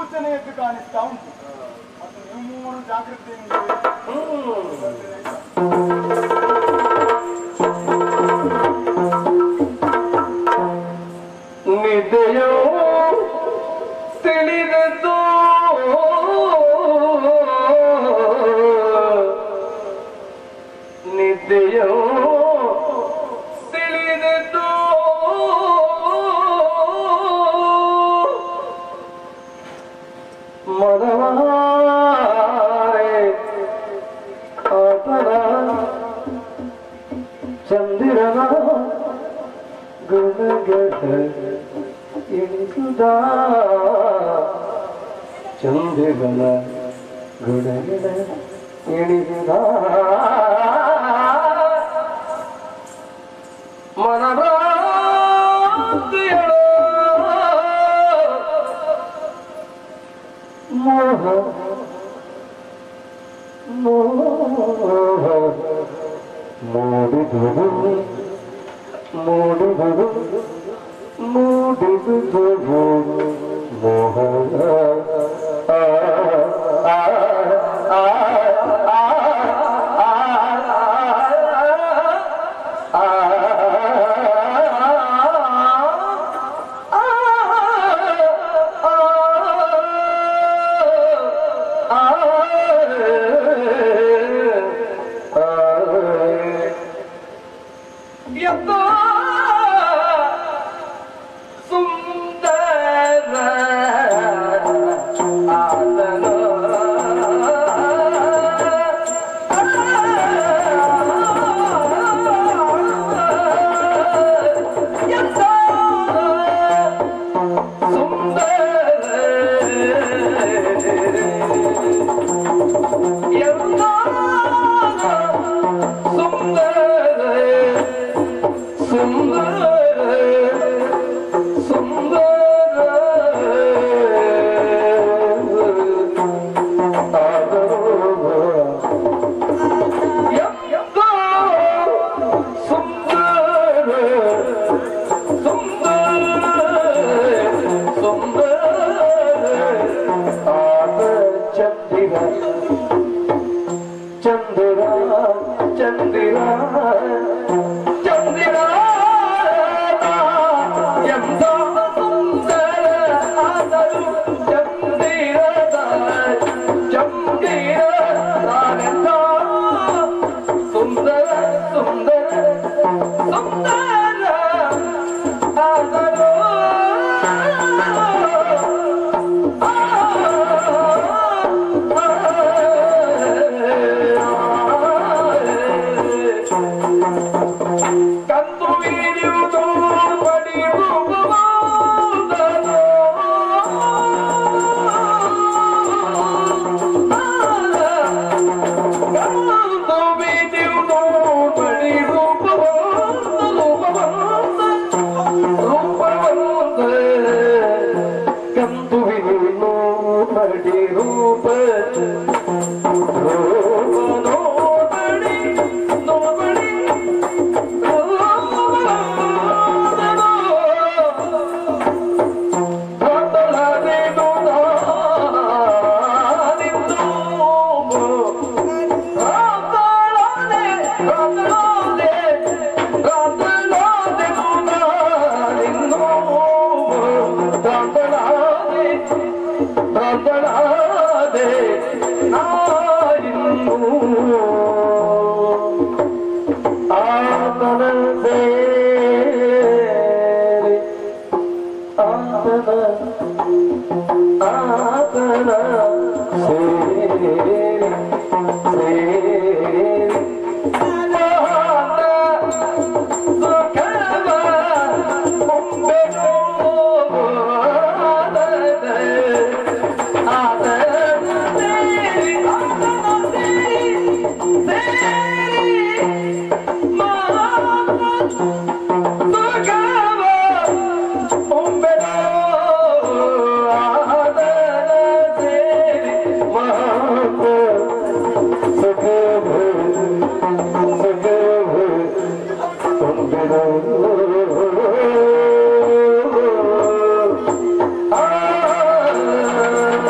ಸೂಚನೆ ಎದ್ದು ಕಾಣಿಸ್ತಾ ಉಂಟು ಮತ್ತು ನೀವು ಮೂವರು ಜಾಗ್ರತೆಯಿಂದ ಬರ್ತೇನೆ ಆಯ್ತಾ? ನಿದ್ದೆಯೋ ತಿಳಿದದ್ದು ನಿದ್ದೆಯೋ ತಿಳಿದದ್ದು ಮನವಾರೆ ಆತನ ಚಂದಿರನ ಗುಣಗಡ ಇಳಿಸುದ ಚಂದಿರನ ಗುಣಗಡ ಇಳಿಸುದ ಮನಭ್ರಾಂತಿಯಳು ಮೋಹ ಮೋಹ ಮೂಡಿದುದು ಮೂಡಿದುದು ಮೂಡಿದುದು ಮೋಹನ ಆ, ಆ, ಆ, ಆ, ಆ, ಆ, ಯಪ್ಪಾ ಸುಂದರ ಆದನ ಚಂದಿರ ಚಂದಿರ ಚಂದಿರ ಎಂದ ಸುಂದರ ಆದರು ಚಂದಿರದ ಚಂದಿರ ನಾನೆಂದ ಸುಂದರ ಸುಂದರ ಸುಂದರ ಆದರು ಕಂದು ವೀರ್ಯುವುದು ಪಡೆಯುವುದನು. ಕಂದು ವೀರ್ಯುವುದು ಪಡೆಯುವುದನು. ರೂಪವಂತ ಕಂದು ವೀರ್ಯುವುದು ಪಡೆಯೂಪ ನೋಬಡಿ ನೋಬಡಿ ಆತನ ಸೇರಿ ಆತನ ಆತನ ಸೇರಿ ಸೇರಿ ಆತ ಸುಖವ ಮುಂಬೆನು ಆತನ ಆತನ ಸೇರಿ ಆತನ ಸೇರಿ ಸೇರಿ ಮಾತ ಸುಖವ ಮುಂಬೆನು ಆತನ ಸೇರಿ ಮಾತ ಸುಖವ ಸುಖವ ಮುಂಬೆನು ಆ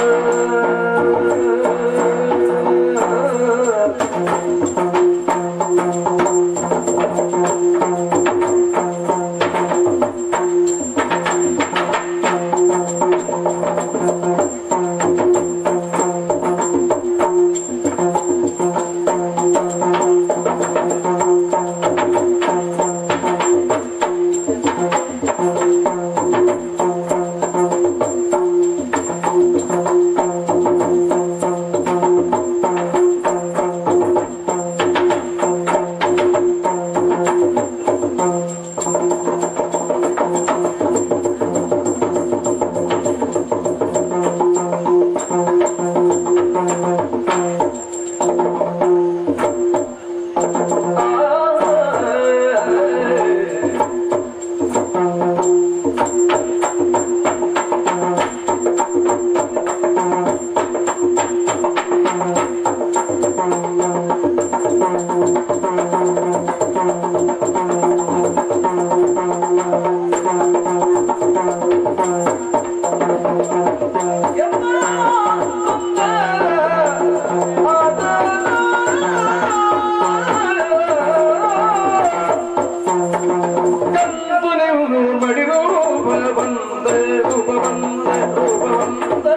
ಕಂದು ನೀವು ಮಡಿರೋ ಬಂದ ರೂಪ ಬಂದ ರೂಪ ಬಂದ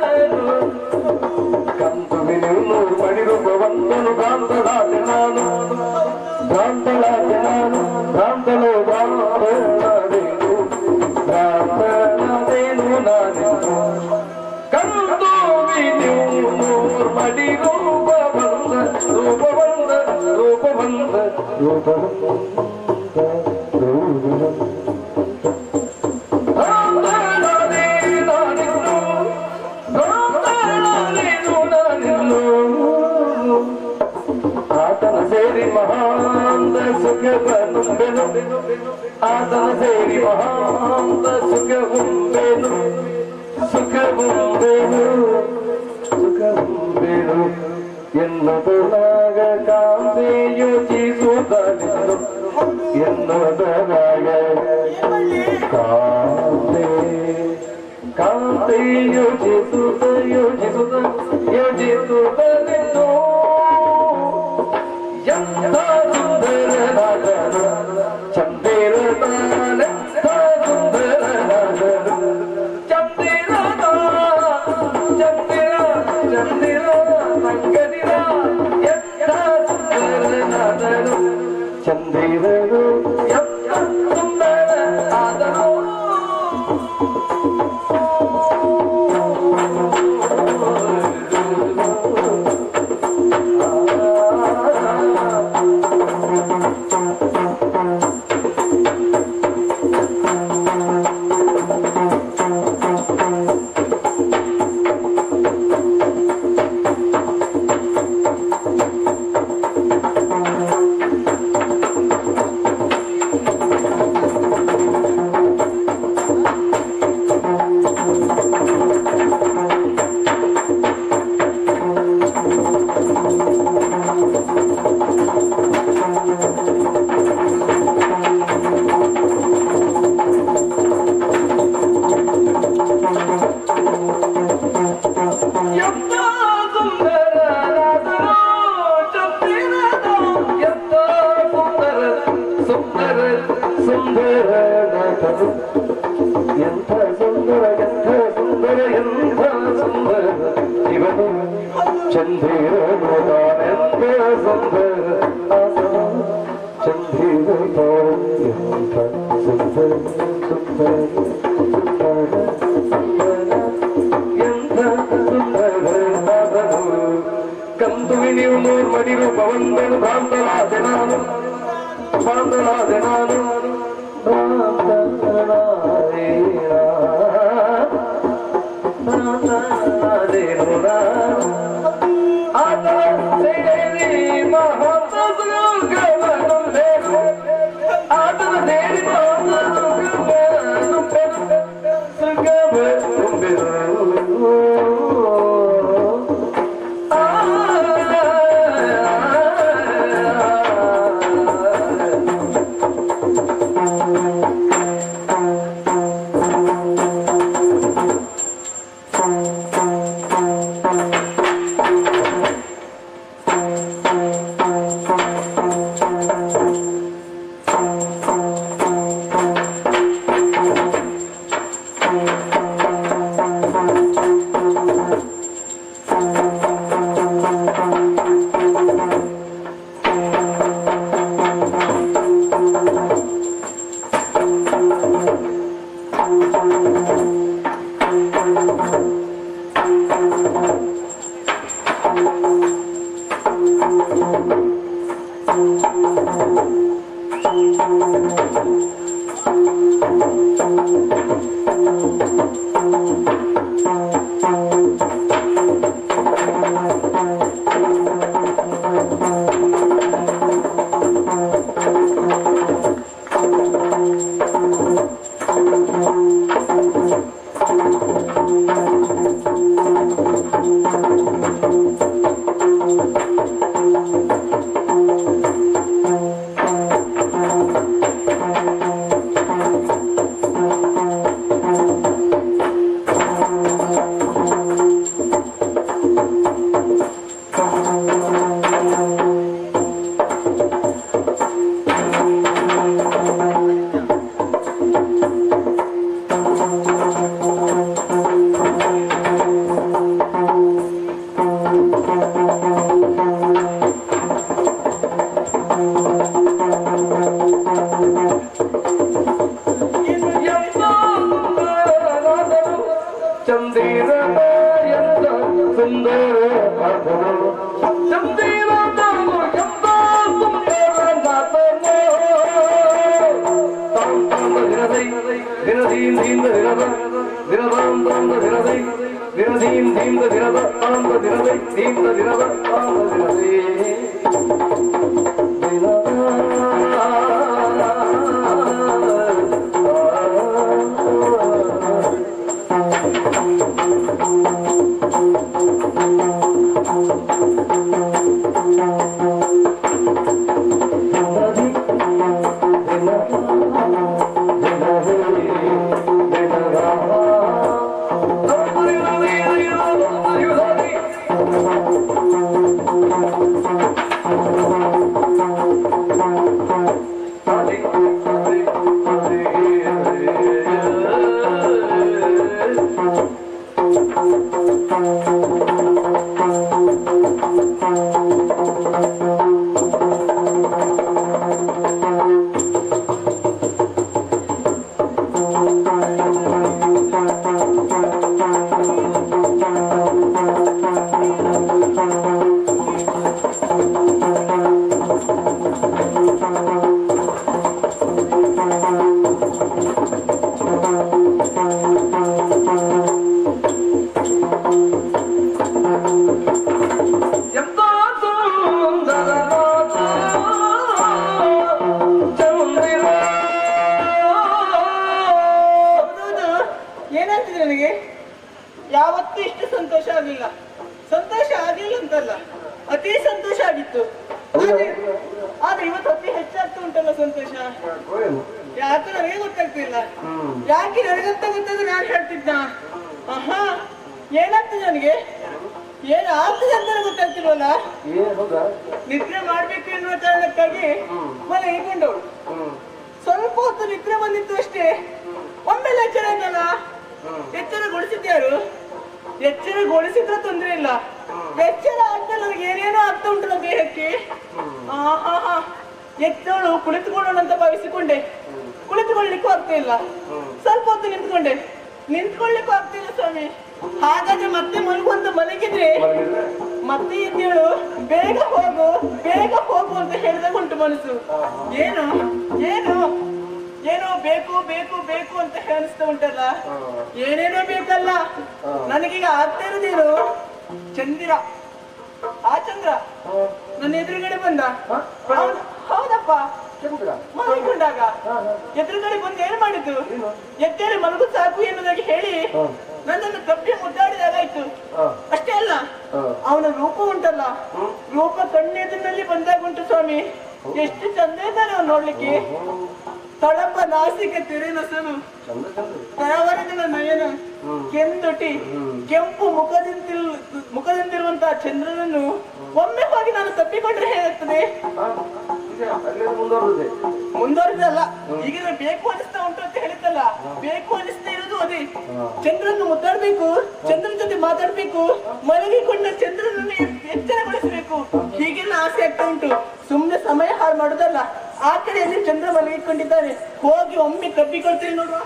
ಕಂದು ನೀವು ಮಡಿರೂಪ ಬಂದನು ಭ್ರಾಂತಳಾದೆ ನಾನು ಭ್ರಾಂತಳಾದೆ ನಾನು ಭ್ರಾಂತಳು ಭ್ರಾಂತಳಾದೇನು ಭ್ರಾಂತಳಾದೇನು ನಾನೆಂದು ಕಂದು ನೀವು ಮಡಿ ರೂಪ ಬಂದ ರೂಪ ಬಂದ ರೂಪ ಬಂದ ರೂಪ ಬಂದ ಆತನ ಸೇರಿ ಮಹಾಂತ ಸುಖವನ್ನುಂಬೆನು ಆತನ ಸೇರಿ ಮಹಾಂತ ಸುಖವುಂಬೆನು ಸುಖವುಂಬೆನು ಸುಖವುಂಬೆನು ಎನ್ನುವುದನಾಗ ಕಾಂತಿ ಯೋಚಿಸುವುದನಿಂದು ಎನ್ನುವುದನಾಗ ಕಾಂತೆ ಕಾಂತೆ ಯೋಚಿಸುತ್ತ ಯೋಚಿಸುತ್ತ ಯೋಚಿಸುತ್ತಲಿದ್ದು ಎಂಥ ಸುಂದರನಾದನು ಚಂದಿರನಾನೆಂಥ ಸುಂದರನಾದನು ಚಂದಿರನ ಚಂದಿರ ಚಂದಿರ ಸಂಗದಿರ ಎಂಥ ಸುಂದರನಾದನು ಚಂದಿರನು ಎಂಥ ಸುಂದರ ಆದನು ಎಂಥ ಸುಂದರನಾದನು ಚಂದಿರನು ಎಂಥ ಸುಂದರ ಸುಂದರ ಸುಂದರನಾದನು ಎಂಥ ಸುಂದರ ಎಂಥ ಸುಂದರ ಎಂಥ ಸುಂದರ ಇವನು ಚಂದಿರನು ತಾನೆಂಥ ಸುಂದರ ಆದನು ಚಂದಿರನು ಎಂಥ ಸುಂದರ ಸುಂದರ ಸುಂದರ ಎಂಥ ಸುಂದರನಾದನು ಕಂದುವಿ ನೀವು ಮೂರ್ ಮಡಿ ರೂಪವಂದನು ಭ್ರಾಂತನಾದೆ ನಾನು ಭ್ರಾಂತನಾದೆ ನಾನು ಭ್ರಾಂತನಾದೆ ಭ್ರಾಂತನಾದೆನು ನಾನು ಆತನ ಸೇರಿ ಮಹಾತ್ಮನು ಆತನ ಸೇರಿ ಮಹಾತ್ಮನು ಸುಗಮ ತುಂಬಿರು ಚಂದಿರದ ಎಂದ ಸುಂದರ ಪಾದಗಳು ಚಂದಿರದ ಎಂದ ಸುಂದರ ನಾದಗಳು ತಾಂ ತಾಂದ ದಿನದೈ ದಿನದೀಂ ದೀಂದ ದಿನದ ದಿನದಾಂ ತಾಂದ ದಿನದೈ ದಿನದೀಂ ದೀಂದ ದಿನದ ತಾಂದ ದಿನದೈ ದೀಂದ ದಿನದ ತಾಂದ ದಿನದೈ ದಿನದ ಎಂತ ಸುಂದರ ಚಂದಿರ ಹೌದೌದು ಏನಾಗ್ತಿದೆ ನನಗೆ ಯಾವತ್ತೂ ಇಷ್ಟು ಸಂತೋಷ ಆಗಲಿಲ್ಲ ಸಂತೋಷ ಆಗಲಿಲ್ಲ ಅಂತಲ್ಲ ಅತಿ ಸಂತೋಷ ಆಗಿತ್ತು ಆದ್ರೆ ಆದ್ರೆ ಇವತ್ತು ಅತಿ ಹೆಚ್ಚಾಗ್ತಾ ಉಂಟಲ್ಲ ಸಂತೋಷ ಯಾಕೆ ನನಗೆ ಗೊತ್ತಾಗ್ತಿಲ್ಲ ಯಾಕೆ ನನಗಂತ ಗೊತ್ತಾದ್ರೆ ನಾನು ಹೇಳ್ತಿದ್ದ ಆಹಾ ಏನಾಗ್ತದೆ ನನಗೆ ಏನು ಆಗ್ತದೆ ಅಂತ ನನಗೆ ಗೊತ್ತಾಗ್ತಿಲ್ವಲ್ಲ ನಿದ್ರೆ ಮಾಡ್ಬೇಕು ಎನ್ನುವ ಕಾರಣಕ್ಕಾಗಿ ಮನೆ ಇಟ್ಕೊಂಡವಳು ಸ್ವಲ್ಪ ಹೊತ್ತು ನಿದ್ರೆ ಬಂದಿತ್ತು ಅಷ್ಟೇ ಒಮ್ಮೆಲೆ ಎಚ್ಚರ ಆಯ್ತಲ್ಲ ಎಚ್ಚರಗೊಳಿಸಿದ್ಯಾರು ಎಚ್ಚರಗೊಳಿಸಿದ್ರೆ ತೊಂದ್ರೆ ಇಲ್ಲ ಎಚ್ಚರ ಆಗ್ತಲ್ಲ ನನಗೆ ಏನೇನೋ ಆಗ್ತಾ ಉಂಟಲ್ಲ ದೇಹಕ್ಕೆ ಆಹಾ ಎತ್ತವಳು ಕುಳಿತುಕೊಳ್ಳೋಣ ಅಂತ ಭಾವಿಸಿಕೊಂಡೆ ಕುಳಿತುಕೊಳ್ಳಿಕ್ಕೂ ಆಗ್ತಾ ಇಲ್ಲ ಸ್ವಲ್ಪ ಹೊತ್ತು ನಿಂತ್ಕೊಂಡೆ ನಿಂತ್ಕೊಳ್ಳಿಕ್ಕೂ ಆಗ್ತಿಲ್ಲ ಸ್ವಾಮಿ ಹಾಗಾದ್ರೆ ಮತ್ತೆ ಮಲಗುವಂತ ಮಲಗಿದ್ರೆ ಮತ್ತೆ ಎದ್ದೇಳು ಬೇಗ ಹೋಗು ಬೇಗ ಹೋಗು ಅಂತ ಹೇಳಿದಾಗ ಉಂಟು ಮನಸ್ಸು ಏನು ಏನು ಏನೋ ಬೇಕು ಬೇಕು ಬೇಕು ಅಂತ ಅನಿಸ್ತಾ ಉಂಟಲ್ಲ ಏನೇನೋ ಬೇಕಲ್ಲ ನನಗೀಗ ಆಗ್ತಾ ಇರೋದೇನು ಚಂದಿರ ಆ ಚಂದ್ರ ನನ್ನ ಎದುರುಗಡೆ ಬಂದ ಹೌದ್- ಹೌದಪ್ಪ ಮಲಗಿಕೊಂಡಾಗ ಎದುರುಗಡೆ ಬಂದು ಏನ್ ಮಾಡಿದ್ದು ಎದ್ದೇಳಿ ಮಲಗು ಸಾಕು ಎನ್ನುವುದಾಗಿ ಹೇಳಿ ನನ್ನನ್ನು ತಪ್ಪಿ ಮುದ್ದಾಡಿದಾಗಾಯ್ತು ಅಷ್ಟೇ ಅಲ್ಲ ಅವನ ರೂಪ ಉಂಟಲ್ಲ ರೂಪ ಕಣ್ಣೆದುರಿನಲ್ಲಿ ಬಂದಾಗ ಉಂಟು ಸ್ವಾಮಿ ಎಷ್ಟು ಚಂದ ಇದ್ದಾನೆ ಅವ್ನು ನೋಡ್ಲಿಕ್ಕೆ ತಳಪ ನಾಸಿಕ ತೆರೆ ನಸನು ತರವರದಿನ ನಯನ ಕೆಂದೊಟಿ ಕೆಂಪು ಮುಖದಿಂದಿಲ್ ಮುಖದಿಂದಿರುವಂತಹ ಚಂದ್ರನನ್ನು ಒಮ್ಮೆ ಹೋಗಿ ನಾನು ತಪ್ಪಿಕೊಂಡ್ರೆ ಹೇಗಾಗ್ತದೆ ಮುಂದುವರಿದಲ್ಲ ಈಗ ನಾನು ಬೇಕು ಅನಿಸ್ತಾ ಉಂಟು ಅಂತ ಹೇಳಿದ್ದಲ್ಲ ಬೇಕು ಅನಿಸ್ತಾ ಇರೋದು ಅದೇ ಚಂದ್ರನ್ನು ಮುದ್ದಾಡ್ಬೇಕು ಚಂದ್ರನ ಜೊತೆ ಮಾತಾಡ್ಬೇಕು ಮಲಗಿಕೊಂಡ ಚಂದ್ರನನ್ನು ಎ- ಎಚ್ಚರಗೊಳಿಸಬೇಕು ಹೀಗೆಲ್ಲ ಆಸೆ ಆಗ್ತಾ ಉಂಟು ಸುಮ್ನೆ ಸಮಯ ಹಾಳು ಮಾಡೋದಲ್ಲ ಆ ಕಡೆಯಲ್ಲಿ ಚಂದ್ರ ಮಲಗಿಕೊಂಡಿದ್ದಾನೆ ಹೋಗಿ ಒಮ್ಮೆ ತಪ್ಪಿಕೊಳ್ತೇನೆ ನೋಡುವ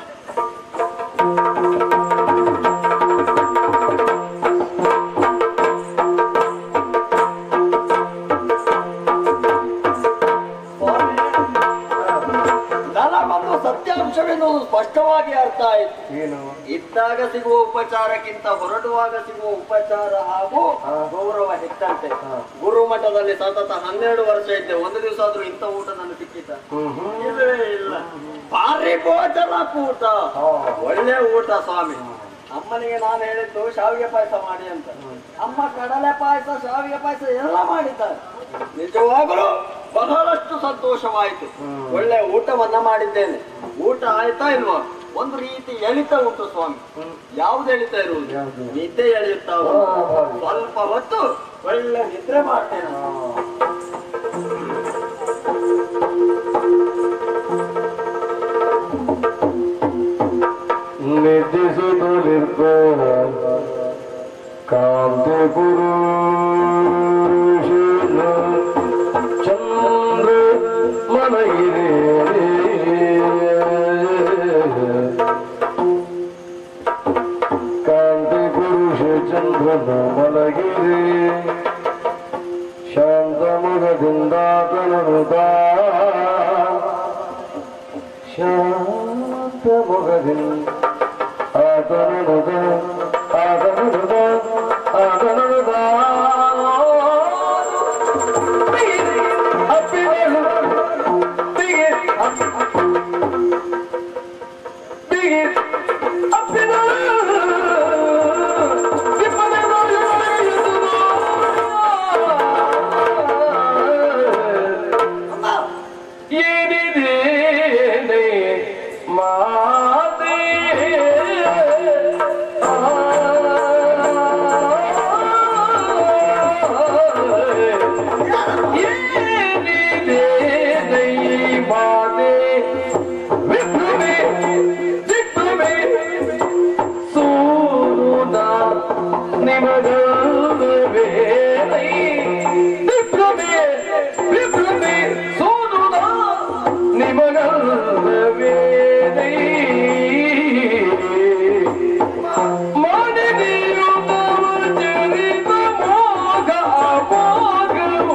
ನನಗೊಂದು ಸತ್ಯಾಂಶವೆನ್ನುವುದು ಸ್ಪಷ್ಟವಾಗಿ ಅರ್ಥ ಆಯಿತು ಏನು ಇದ್ದಾಗ ಸಿಗುವ ಉಪಚಾರಕ್ಕಿಂತ ಹೊರಡುವಾಗ ಸಿಗುವ ಉಪಚಾರ ಹಾಗೂ ಗೌರವ ಹೆಚ್ಚಂತೆ ಗುರುಮಠದಲ್ಲಿ ಸತತ ಹನ್ನೆರಡು ವರ್ಷ ಇದ್ದೆ ಒಂದು ದಿವಸ ಆದ್ರೂ ಇಂಥ ಊಟ ನನಗೆ ಸಿಕ್ಕಿತ ಇಲ್ಲವೇ ಇಲ್ಲ ಭಾರಿ ಭೋಜನ ಕೂಟ ಒಳ್ಳೆ ಊಟ ಸ್ವಾಮಿ ಅಮ್ಮನಿಗೆ ನಾನು ಹೇಳಿದ್ದು ಶಾವಿಗೆ ಪಾಯಸ ಮಾಡಿ ಅಂತ ಅಮ್ಮ ಕಡಲೆ ಪಾಯಸ ಶಾವಿಗೆ ಪಾಯಸ ಎಲ್ಲ ಮಾಡಿದ್ದಾರೆ ನಿಜವಾಗಲೂ ಬಹಳಷ್ಟು ಸಂತೋಷವಾಯಿತು ಒಳ್ಳೆ ಊಟವನ್ನ ಮಾಡಿದ್ದೇನೆ ಊಟ ಆಯ್ತಾ ಇಲ್ವಾ ಒಂದು ರೀತಿ ಎಳಿತ ಉಂಟು ಸ್ವಾಮಿ ಯಾವ್ದು ಎಳಿತಾ ಇರುವುದು ನಿದ್ದೆ ಎಳೆಯುತ್ತಾ ಉಂಟು. ಸ್ವಲ್ಪ ಹೊತ್ತು ಒಳ್ಳೆ ನಿದ್ರೆ ಮಾಡ್ತೇನೆ ನಿದ್ರಿಸುತ್ತ ನಿರ್ಭರ ಕಾಂತಿ ಪುರುಷನ ಚಂದ್ರ ಶಾಂತ ಮೊಗದಿ ಆದನದ ಆದನದ ಆದನದ ಅಪ್ಪಿಗಳು ಬಿಗಿ ಬಿಗಿ ಅಪ್ಪಿಗಳು ಏನಿದೆ ಮಾತೆ ಏನಿದೆ ಮಾತೆ ವಿಪ್ರಮೆ ವಿಪ್ರಮೆ ಸೂರುದ ನಿಮಗಲ್ಲವೇ ವಿಪ್ರಮೆ ವಿಪ್ರಮೆ ಸೂರುದ ನಿಮಗಲ್ಲವೇ ಮಾಡಿದೆಯು ತವ ಚರಿತ ಮೋಗ ಮೋಗವು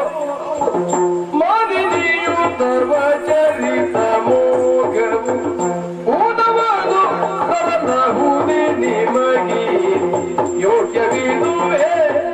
ಮಾಡಿದೆಯು ತವ ಚರಿತ ಮೋಗವು ಊನವಾದು ಕರಬಹುದೇ ನಿಮಗೆ ಯೋಗ್ಯವಿದುವೆ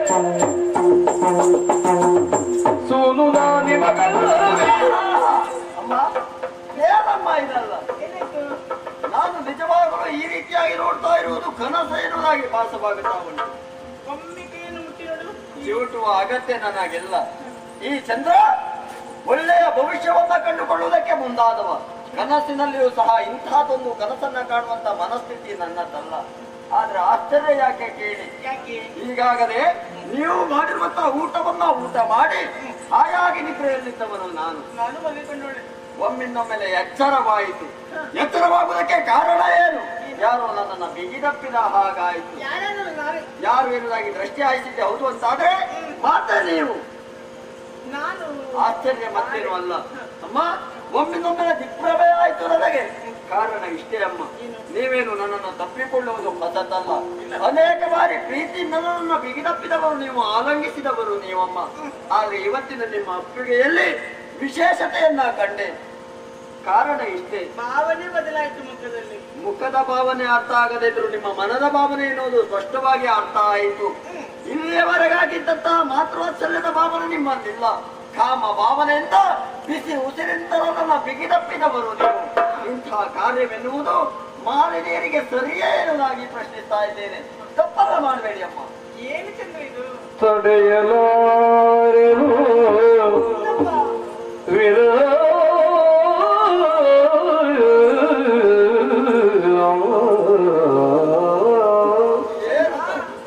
ಸೋನು ನಾ ನಿಮಗಲ್ಲವೇ ಅಮ್ಮ ಏನಮ್ಮ ಇದಲ್ಲ ಏನಾಯ್ತು ನಾನು ನಿಜವಾಗಲೂ ಈ ರೀತಿಯಾಗಿ ನೋಡ್ತಾ ಇರುವುದು ಕನಸ ಎನ್ನುವುದಾಗಿ ಭಾಸವಾಗುತ್ತಾ ಉಂಟು ಒಮ್ಮೆ ಕೈಯನ್ನು ಮುಟ್ಟಿ ನೋಡು ಚಿವುಟುವ ಅಗತ್ಯ ನನಗಿಲ್ಲ ಈ ಚಂದ್ರ ಒಳ್ಳೆಯ ಭವಿಷ್ಯವನ್ನ ಕಂಡುಕೊಳ್ಳುವುದಕ್ಕೆ ಮುಂದಾದವ ಕನಸಿನಲ್ಲಿಯೂ ಸಹ ಇಂತಹದೊಂದು ಕನಸನ್ನ ಕಾಣುವಂತ ಮನಸ್ಥಿತಿ ನನ್ನದಲ್ಲ ಆದ್ರೆ ಆಶ್ಚರ್ಯ ಯಾಕೆ ಕೇಳಿ ಯಾಕೆ ಈಗಾಗಲೇ ನೀವು ಮಾಡಿರುವಂತಹ ಊಟವನ್ನ ಊಟ ಮಾಡಿ ಹಾಯಾಗಿ ನಿದ್ರೆಯಲ್ಲಿದ್ದವನು ನಾನು ನಾನು ಮಲ್ಕೊಂಡೋಳೆ ಒಮ್ಮಿನ್ನೊಮ್ಮೆಲೆ ಎಚ್ಚರವಾಯಿತು ಎಚ್ಚರವಾಗುವುದಕ್ಕೆ ಕಾರಣ ಏನು ಯಾರೋ ನನ್ನನ್ನ ಬಿಗಿದಪ್ಪಿದ ಹಾಗಾಯಿತು ಯಾರು ನಾವೇ ಯಾರು ಎನ್ನುವುದಾಗಿ ದೃಷ್ಟಿ ಹಾಯಿಸಿದ್ದೆ ಹೌದು ಅಂತಾದ್ರೆ ಮಾತ್ರ ನೀವು ನಾನು ಆಶ್ಚರ್ಯ ಮತ್ತೇನು ಅಲ್ಲ ಅಮ್ಮ ಒಮ್ಮಿನೊಮ್ಮೆಲೆ ದಿಗ್ಭ್ರಮೆ ಆಯ್ತು ನನಗೆ ಕಾರಣ ಇಷ್ಟೇ ಅಮ್ಮ ನೀವೇನು ನನ್ನನ್ನು ತಪ್ಪಿಕೊಳ್ಳುವುದು ಹೊಸತಲ್ಲ ಅನೇಕ ಬಾರಿ ಪ್ರೀತಿ ನನ್ನನ್ನು ಬಿಗಿದಪ್ಪಿದವರು ನೀವು ಆಲಂಗಿಸಿದವರು ನೀವಮ್ಮ ಆದ್ರೆ ಇವತ್ತಿನ ನಿಮ್ಮ ಅಪ್ಪಿಗೆಯಲ್ಲಿ ವಿಶೇಷತೆಯನ್ನ ಕಂಡೆ ಕಾರಣ ಇಷ್ಟೇ ಭಾವನೆ ಬದಲಾಯಿತು ಮುಖದಲ್ಲಿ ಮುಖದ ಭಾವನೆ ಅರ್ಥ ಆಗದೇ ಇದ್ರು ನಿಮ್ಮ ಮನದ ಭಾವನೆ ಎನ್ನುವುದು ಸ್ಪಷ್ಟವಾಗಿ ಅರ್ಥ ಆಯಿತು ಇಲ್ಲಿಯವರೆಗಾಗಿದ್ದಂತಹ ಮಾತೃವಾತ್ಸಲ್ಯದ ಭಾವನೆ ನಿಮ್ಮಲ್ಲಿಲ್ಲ ಕಾಮ ಭಾವನೆಯಿಂದ ಬಿಸಿ ಉಸಿರಿಂದಲೂ ನನ್ನ ಬಿಗಿದಪ್ಪಿದವರು ನೀವು ಇಂತಹ ಕಾರ್ಯವೆನ್ನುವುದು ಮಾಲಿನಿಯರಿಗೆ ಸರಿಯೇ ಎನ್ನುವುದಾಗಿ ಪ್ರಶ್ನಿಸ್ತಾ ಇದ್ದೇನೆ ತಪ್ಪಲ್ಲ ಮಾಡಬೇಡಿ ಅಮ್ಮ ಏನು ಚಂದ್ರ ಇದು ತಡೆಯಲಾರೆನು ವಿರ ಏನು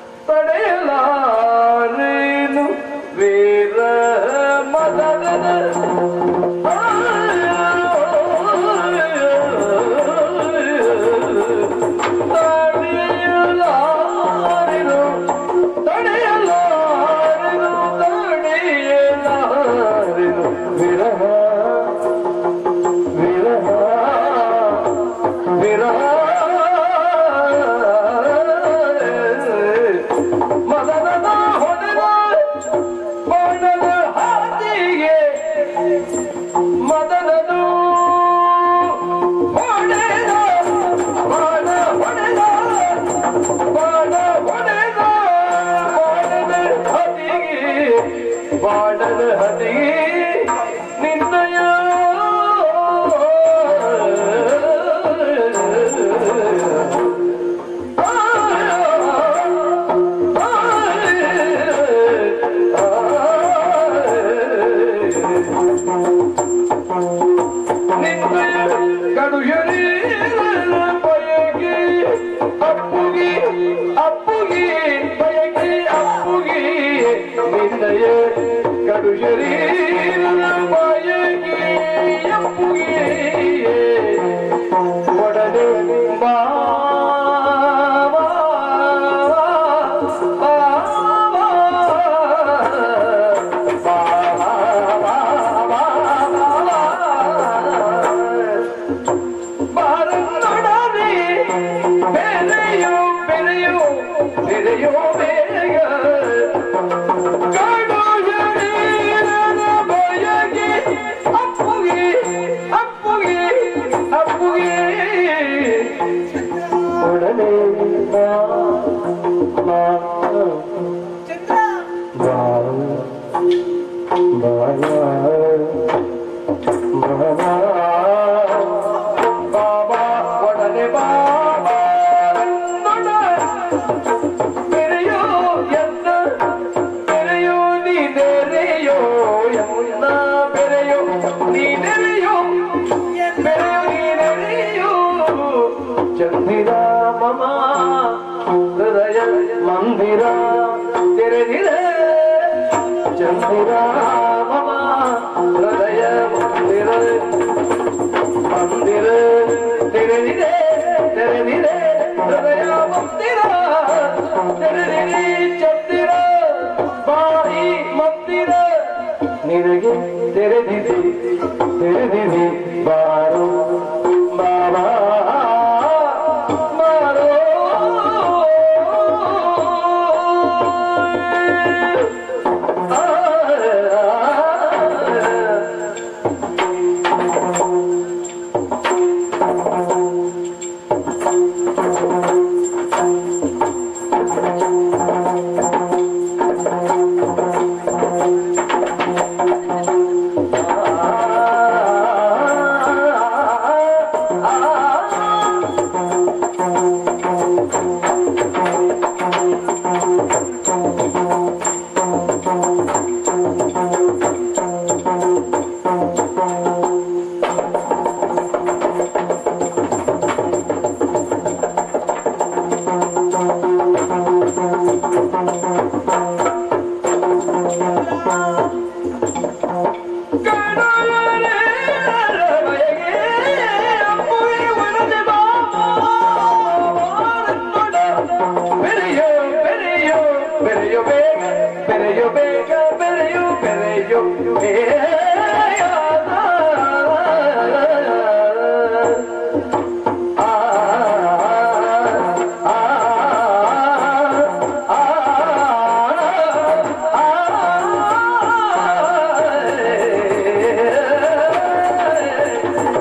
ತಡೆಯಲಾರೇನು ವೀರ ಮದನ ತಡೆಯಲಾರೆನು ತಡೆಯಲಾರೆನು ತಡೆಯಲಾರೆನು ವಿರಹ ವಿರಹ ವಿರಹ ಮದನದ ಹೊಡೆದ ಬಾಣದ ಹಾದಿಗೆ ಮದನದು ಹೊಡೆದ ಬಾಣ ಹೊಡೆದ ಬಾಣ ಹೊಡೆದ ಬಾಣದ ಹದಿಗೆ ಬಾಣದ ಹದಿಗೆ ನಿನ್ನಯ ಗಡುಯರಿ ಬಯಗಿ ಅಪ್ಪುಗಿ ಅಪ್ಪುಗಿ ಬಯಗಿ ಅಪ್ಪುಗಿ ನಿನ್ನಯ ಗಡುಯರಿ ಬಯಗಿ ಅಪ್ಪುಗಿ ಒಡನೆ ಬಾ ಬಾ, ಬಾ, ಬಾ, ಬಾ, ಬಾ, ಬಾ, ಬಾ, ಚಂದಿರ ಮಮ ಹೃದಯ ಮಂದಿರ ತೆರೆದಿರೆ ಚಂದಿರ ಮಮ ಹೃದಯ ಮಂದಿರ ಮಂದಿರ ತೆರೆದಿದೆ ತೆರೆದಿದೆ ಹೃದಯ ಮಂದಿರ ತೆರೆದಿರಿ ಚಂದಿರ ಬಾಯಿ ಮಂದಿರ ನಿನಗೆ ತೆರೆದಿದೆ ತೆರೆದಿದೆ ಬಾರೋ ಬಾಬಾ ಬಾರೋ ಆ ಬೆರೆಯೋ ಬೆರೆಯೋ ಬೆರೆಯೋ ಬೇಗ ಬೆರೆಯೋ ಬೇಗ ಬೆರೆಯೋ ಬೆರೆಯೋ ಬೇಗ ಆ ಆ ಆ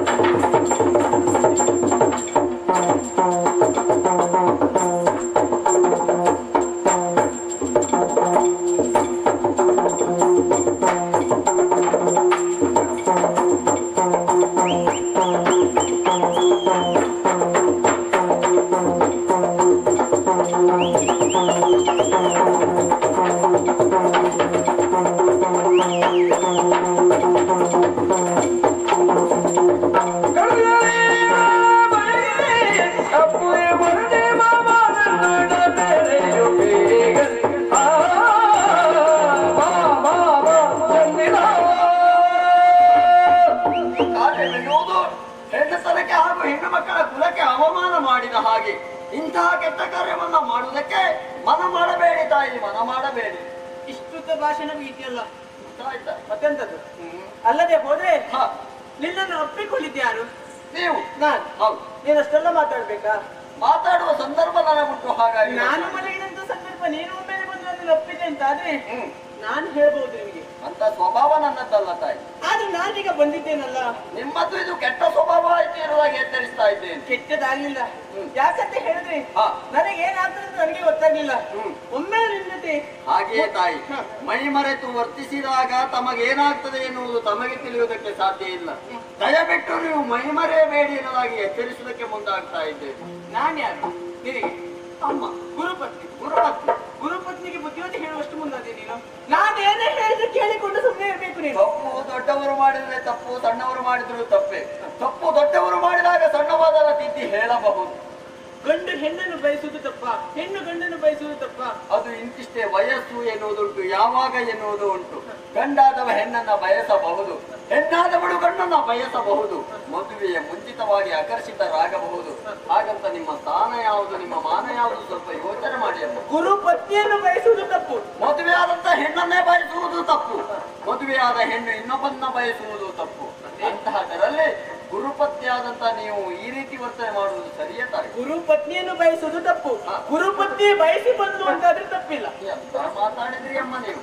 ಕಾರ್ಯವೆನ್ನುವುದು ಹೆಣ್ಣತನಕ್ಕೆ ಹಾಗೂ ಹೆಣ್ಣು ಮಕ್ಕಳ ಕುಲಕ್ಕೆ ಅವಮಾನ ಮಾಡಿದ ಹಾಗೆ ಇಂತಹ ಕೆಟ್ಟ ಕಾರ್ಯವನ್ನ ಮಾಡುವುದಕ್ಕೆ ಮನ ಮಾಡಬೇಡಿ ತಾಯಿ ಮನ ಮಾಡಬೇಡಿ ಇಷ್ಟುದ್ದ ಭಾಷಣವೂ ಇದೆಯಲ್ಲ ಆಯ್ತಾ ಮತ್ತೆಂತದ್ದು ಅಲ್ಲದೆ ಹೋದ್ರೆ ಹ, ನಿನ್ನನ್ನು ಒಪ್ಪಿಕೊಂಡಿದ್ಯಾರು ನೀವು ನಾನ್ ಹೌದು ನೀನಷ್ಟೆಲ್ಲ ಮಾತಾಡ್ಬೇಕಾ ಮಾತಾಡುವ ಸಂದರ್ಭ ನನಗುಂಟು ಹಾಗಾಗಿ ನಾನು ಮಲಗಿದಂತ ಸಂದರ್ಭ ನೀನು ಒಮ್ಮೆಲೆ ಬಂದು ನನ್ನನ್ನು ಒಪ್ಪಿದೆ ಅಂತ ಆದ್ರೆ ಹ್ಮ್. ನಾನು ಹೇಳ್ಬೋದು ನಿಮಗೆ ಅಂತ ಸ್ವಭಾವ ನನ್ನದ್ದಲ್ಲ ತಾಯಿ ಆದ್ರೆ ನಾನೀಗ ಬಂದಿದ್ದೇನಲ್ಲ ನಿಮ್ಮದು ಇದು ಕೆಟ್ಟ ಸ್ವಭಾವ ಆಯ್ತು ಇರುವಾಗ ಎಚ್ಚರಿಸ್ತಾ ಇದ್ದೇನೆ ಕೆಟ್ಟದಾಗ್ಲಿಲ್ಲ ಯಾಕಂತ ಹೇಳಿದ್ರೆ ಹಾ. ನನಗೆ ಏನಾಗ್ತದೆ ಅಂತ ನನಗೆ ಗೊತ್ತಾಗ್ಲಿಲ್ಲ ಹ್ಮ್. ಒಮ್ಮೆ ನಿನ್ನ ಜೊತೆ ಹಾಗೆಯೇ ತಾಯಿ ಹ. ಮೈ ಮರೆತು ವರ್ತಿಸಿದಾಗ ತಮಗೇನಾಗ್ತದೆ ಎನ್ನುವುದು ತಮಗೆ ತಿಳಿಯುವುದಕ್ಕೆ ಸಾಧ್ಯ ಇಲ್ಲ ದಯವಿಟ್ಟು ನೀವು ಮೈ ಮರೆಯಬೇಡಿ ಎನ್ನುವುದಾಗಿ ಎಚ್ಚರಿಸುವುದಕ್ಕೆ ಮುಂದಾಗ್ತಾ ಇದ್ದೇನೆ ನಾನ್ ಯಾರು ನಿನಗೆ ಅಮ್ಮ ಗುರುಪತ್ನಿ ಗುರುಪತ್ನಿ ಗುರುಪತ್ನಿಗೆ ಬುದ್ಧಿವಂತ ಹೇಳುವಷ್ಟು ಮುಂದಾದೆ ನೀನು ನಾನು ಏನೇ ಹೇಳಿದ್ರು ಕೇಳಿಕೊಂಡು ಸುಮ್ಮನೆ ಇರ್ಬೇಕು ನೀನು ತಪ್ಪು ದೊಡ್ಡವರು ಮಾಡಿದ್ರೆ ತಪ್ಪು ಸಣ್ಣವರು ಮಾಡಿದ್ರು ತಪ್ಪೇ ತಪ್ಪು ದೊಡ್ಡವರು ಮಾಡಿದಾಗ ಸಣ್ಣವಾದರ ತಿದ್ದಿ ಹೇಳಬಹುದು ಗಂಡು ಹೆಣ್ಣನ್ನು ಬಯಸುವುದು ತಪ್ಪ ಹೆಣ್ಣು ಗಂಡನ್ನು ಬಯಸುವುದು ತಪ್ಪ ಅದು ಇಂತಿಷ್ಟೇ ವಯಸ್ಸು ಎನ್ನುವುದುಂಟು ಯಾವಾಗ ಎನ್ನುವುದು ಉಂಟು ಗಂಡಾದವ ಹೆಣ್ಣನ್ನ ಬಯಸಬಹುದು ಹೆಣ್ಣಾದವಳು ಗಂಡನ್ನ ಬಯಸಬಹುದು ಮದುವೆಯ ಮುಂಚಿತವಾಗಿ ಆಕರ್ಷಿತರಾಗಬಹುದು ಹಾಗಂತ ನಿಮ್ಮ ಸ್ಥಾನ ಯಾವುದು ನಿಮ್ಮ ಮಾನ ಯಾವುದು ಸ್ವಲ್ಪ ಯೋಚನೆ ಮಾಡಿ ಅಮ್ಮ ಗುರು ಪತ್ನಿಯನ್ನು ಬಯಸುವುದು ತಪ್ಪು ಮದುವೆಯಾದಂತ ಹೆಣ್ಣನ್ನೇ ಬಯಸುವುದು ತಪ್ಪು ಮದುವೆಯಾದ ಹೆಣ್ಣು ಇನ್ನೊಬ್ಬನ್ನ ಬಯಸುವುದು ತಪ್ಪು ಅಂತಹದರಲ್ಲಿ ಗುರುಪತ್ನಿಯಾದಂತ ನೀವು ಈ ರೀತಿ ವರ್ತನೆ ಮಾಡುವುದು ಸರಿಯೇ ತಾಯಿ ಗುರು ಪತ್ನಿಯನ್ನು ಬಯಸುವುದು ತಪ್ಪು ಹಾ. ಗುರು ಪತ್ನಿ ಬಯಸಿ ಬಂದು ಅಂತಾದ್ರೆ ತಪ್ಪಿಲ್ಲ ಎಂತ ಮಾತಾಡಿದ್ರಿ ಅಮ್ಮ ನೀವು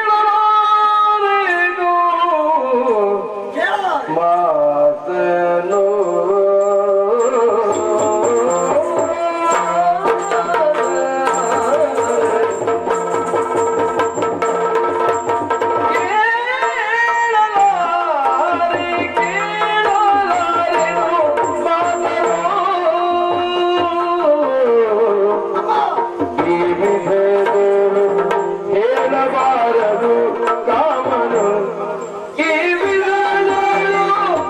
ಕೇಳಲಾರೆನು ಕೇಳಲಾರೆ ಮಾತನು ಕೇಳಲಾರೆ ಕೇಳಲಾರೆನು ಮಾತನು ಈ ವಿಧಗಳು ಹೇಳಬಾರದು ಕಾಮನು ಈ ವಿಧಗಳು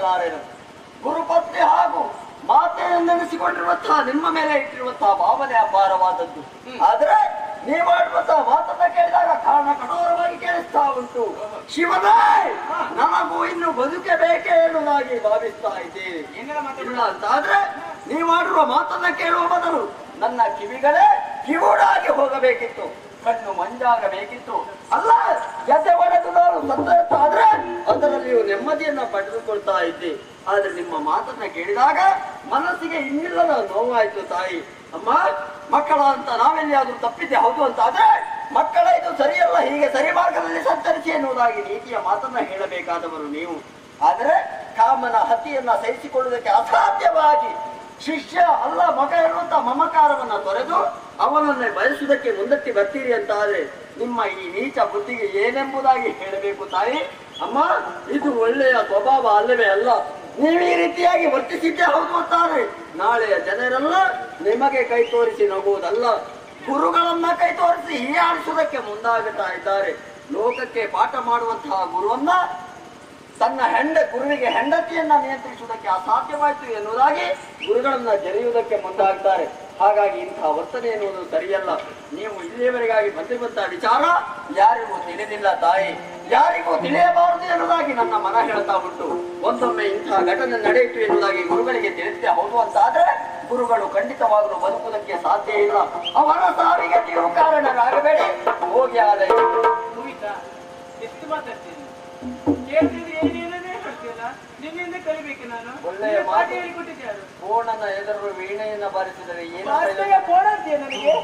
ಹೇಳಲಾರೆನು ಗುರುಪತ್ನಿ ಹಾಗೂ ಮಾತೆಯನ್ನೆನಿಸಿಕೊಂಡಿರುವಂತಹ ನಿಮ್ಮ ಮೇಲೆ ಇಟ್ಟಿರುವಂತಹ ಭಾವನೆ ಅಪಾರವಾದದ್ದು ಆದ್ರೆ ನೀವು ಆಡುವಂತಹ ಮಾತನ್ನ ಕೇಳಿದಾಗ ಕಾರಣ ಕಠೋರವಾಗಿ ಕೇಳಿಸ್ತಾ ಉಂಟು ಶಿವನೇ ನನಗೂ ಇನ್ನು ಬದುಕೆ ಬೇಕೇ ಎನ್ನುವುದಾಗಿ ಭಾವಿಸ್ತಾ ಇದ್ದೇನೆ ಇಲ್ಲ ಅಂತಾದ್ರೆ ನೀವು ಆಡುವ ಮಾತನ್ನ ಕೇಳುವ ಬದಲು ನನ್ನ ಕಿವಿಗಳೇ ಕಿವುಡಾಗಿ ಹೋಗಬೇಕಿತ್ತು ಕಣ್ಣು ಮಂಜಾಗಬೇಕಿತ್ತು ಅಲ್ಲ ಜತೆ ಒಡೆದು ನಾನು ಸತ್ತಾದ್ರೆ ಅದರಲ್ಲಿಯೂ ನೆಮ್ಮದಿಯನ್ನ ಪಡೆದುಕೊಳ್ತಾ ಇದ್ದೆ ಆದ್ರೆ ನಿಮ್ಮ ಮಾತನ್ನ ಕೇಳಿದಾಗ ಮನಸ್ಸಿಗೆ ಇನ್ನಿಲ್ಲದ ನೋವಾಯ್ತು ತಾಯಿ ಅಮ್ಮ ಮಕ್ಕಳ ಅಂತ ನಾವೆಲ್ಲಿಯಾದ್ರೂ ತಪ್ಪಿದ್ದೆ ಹೌದು ಅಂತ ಆದ್ರೆ ಮಕ್ಕಳ ಇದು ಸರಿಯಲ್ಲ ಹೀಗೆ ಸರಿ ಮಾರ್ಗದಲ್ಲಿ ಸಂಚರಿಸಿ ಎನ್ನುವುದಾಗಿ ನೀತಿಯ ಮಾತನ್ನ ಹೇಳಬೇಕಾದವರು ನೀವು ಆದರೆ ಕಾಮನ ಹತಿಯನ್ನ ಸಹಿಸಿಕೊಳ್ಳುವುದಕ್ಕೆ ಅಸಾಧ್ಯವಾಗಿ ಶಿಷ್ಯ ಅಲ್ಲ ಮಗ ಎನ್ನುವಂತ ಮಮಕಾರವನ್ನ ತೊರೆದು ಅವನನ್ನೇ ಬಯಸುವುದಕ್ಕೆ ಮುಂದಕ್ಕೆ ಬರ್ತೀರಿ ಅಂತ ಆದ್ರೆ ನಿಮ್ಮ ಈ ನೀಚ ಬುದ್ಧಿಗೆ ಏನೆಂಬುದಾಗಿ ಹೇಳಬೇಕು ತಾಯಿ ಅಮ್ಮ ಇದು ಒಳ್ಳೆಯ ಸ್ವಭಾವ ಅಲ್ಲವೇ ಅಲ್ಲ ನೀವು ಈ ರೀತಿಯಾಗಿ ವರ್ತಿಸಿದ್ದೇ ಹೌದು ಅಂತಾರೆ ನಾಳೆಯ ಜನರೆಲ್ಲ ನಿಮಗೆ ಕೈ ತೋರಿಸಿ ನಗುವುದಲ್ಲ ಗುರುಗಳನ್ನ ಕೈ ತೋರಿಸಿ ಹೀಯಾಡಿಸುವುದಕ್ಕೆ ಮುಂದಾಗುತ್ತಾ ಇದ್ದಾರೆ ಲೋಕಕ್ಕೆ ಪಾಠ ಮಾಡುವಂತಹ ಗುರುವನ್ನ ತನ್ನ ಹೆಂಡ ಗುರುವಿಗೆ ಹೆಂಡತಿಯನ್ನ ನಿಯಂತ್ರಿಸುವುದಕ್ಕೆ ಅಸಾಧ್ಯವಾಯಿತು ಎನ್ನುವುದಾಗಿ ಗುರುಗಳನ್ನ ಜರಿಯುವುದಕ್ಕೆ ಮುಂದಾಗ್ತಾರೆ ಹಾಗಾಗಿ ಇಂತಹ ವರ್ತನೆ ಎನ್ನುವುದು ಸರಿಯಲ್ಲ ನೀವು ಇಲ್ಲಿಯವರೆಗಾಗಿ ಬಂದಿರುವಂತಹ ವಿಚಾರ ಯಾರಿಗೂ ತಿಳಿದಿಲ್ಲ ತಾಯಿ ಯಾರಿಗೂ ತಿಳಿಯಬಾರದು ಎನ್ನುವುದಾಗಿ ನನ್ನ ಮನ ಹೇಳ್ತಾ ಉಂಟು ಒಂದೊಮ್ಮೆ ಇಂತಹ ಘಟನೆ ನಡೆಯಿತು ಎನ್ನುವುದಾಗಿ ಗುರುಗಳಿಗೆ ತಿಳಿದಿದೆ ಹೌದು ಅಂತಾದ್ರೆ ಗುರುಗಳು ಖಂಡಿತವಾಗಲೂ ಬದುಕುವುದಕ್ಕೆ ಸಾಧ್ಯ ಇಲ್ಲ ಅವರ ಸಾವಿಗೆ ನೀವು ಕಾರಣರಾಗಬೇಡಿ ಹೋಗಿ ಆದ ಮುಗಿತಾ ಎಷ್ಟು ಮಾತಾಡ್ತೀನಿ ಕೇಳ್ತಿದ್ರೆ ಏನೇನೇ ಹೇಳ್ತೀಯಲ್ಲ ನಿನ್ನಿಂದ ಕಲಿಬೇಕು ನಾನು ಒಳ್ಳೆಯ ನಿನ್ನ ಪಾಠ ಮಾತು. ಹೇಳಿಕೊಟ್ಟಿದ್ದೆ ಯಾರು ಪೂರ್ಣನ ಎದುರು ವೀಣೆಯನ್ನ ಬಾರಿಸಿದರೆ ಏನು ವಾಸ್ತವ್ಯ ಬೋಡ ಅಂತೀಯ ನನಗೆ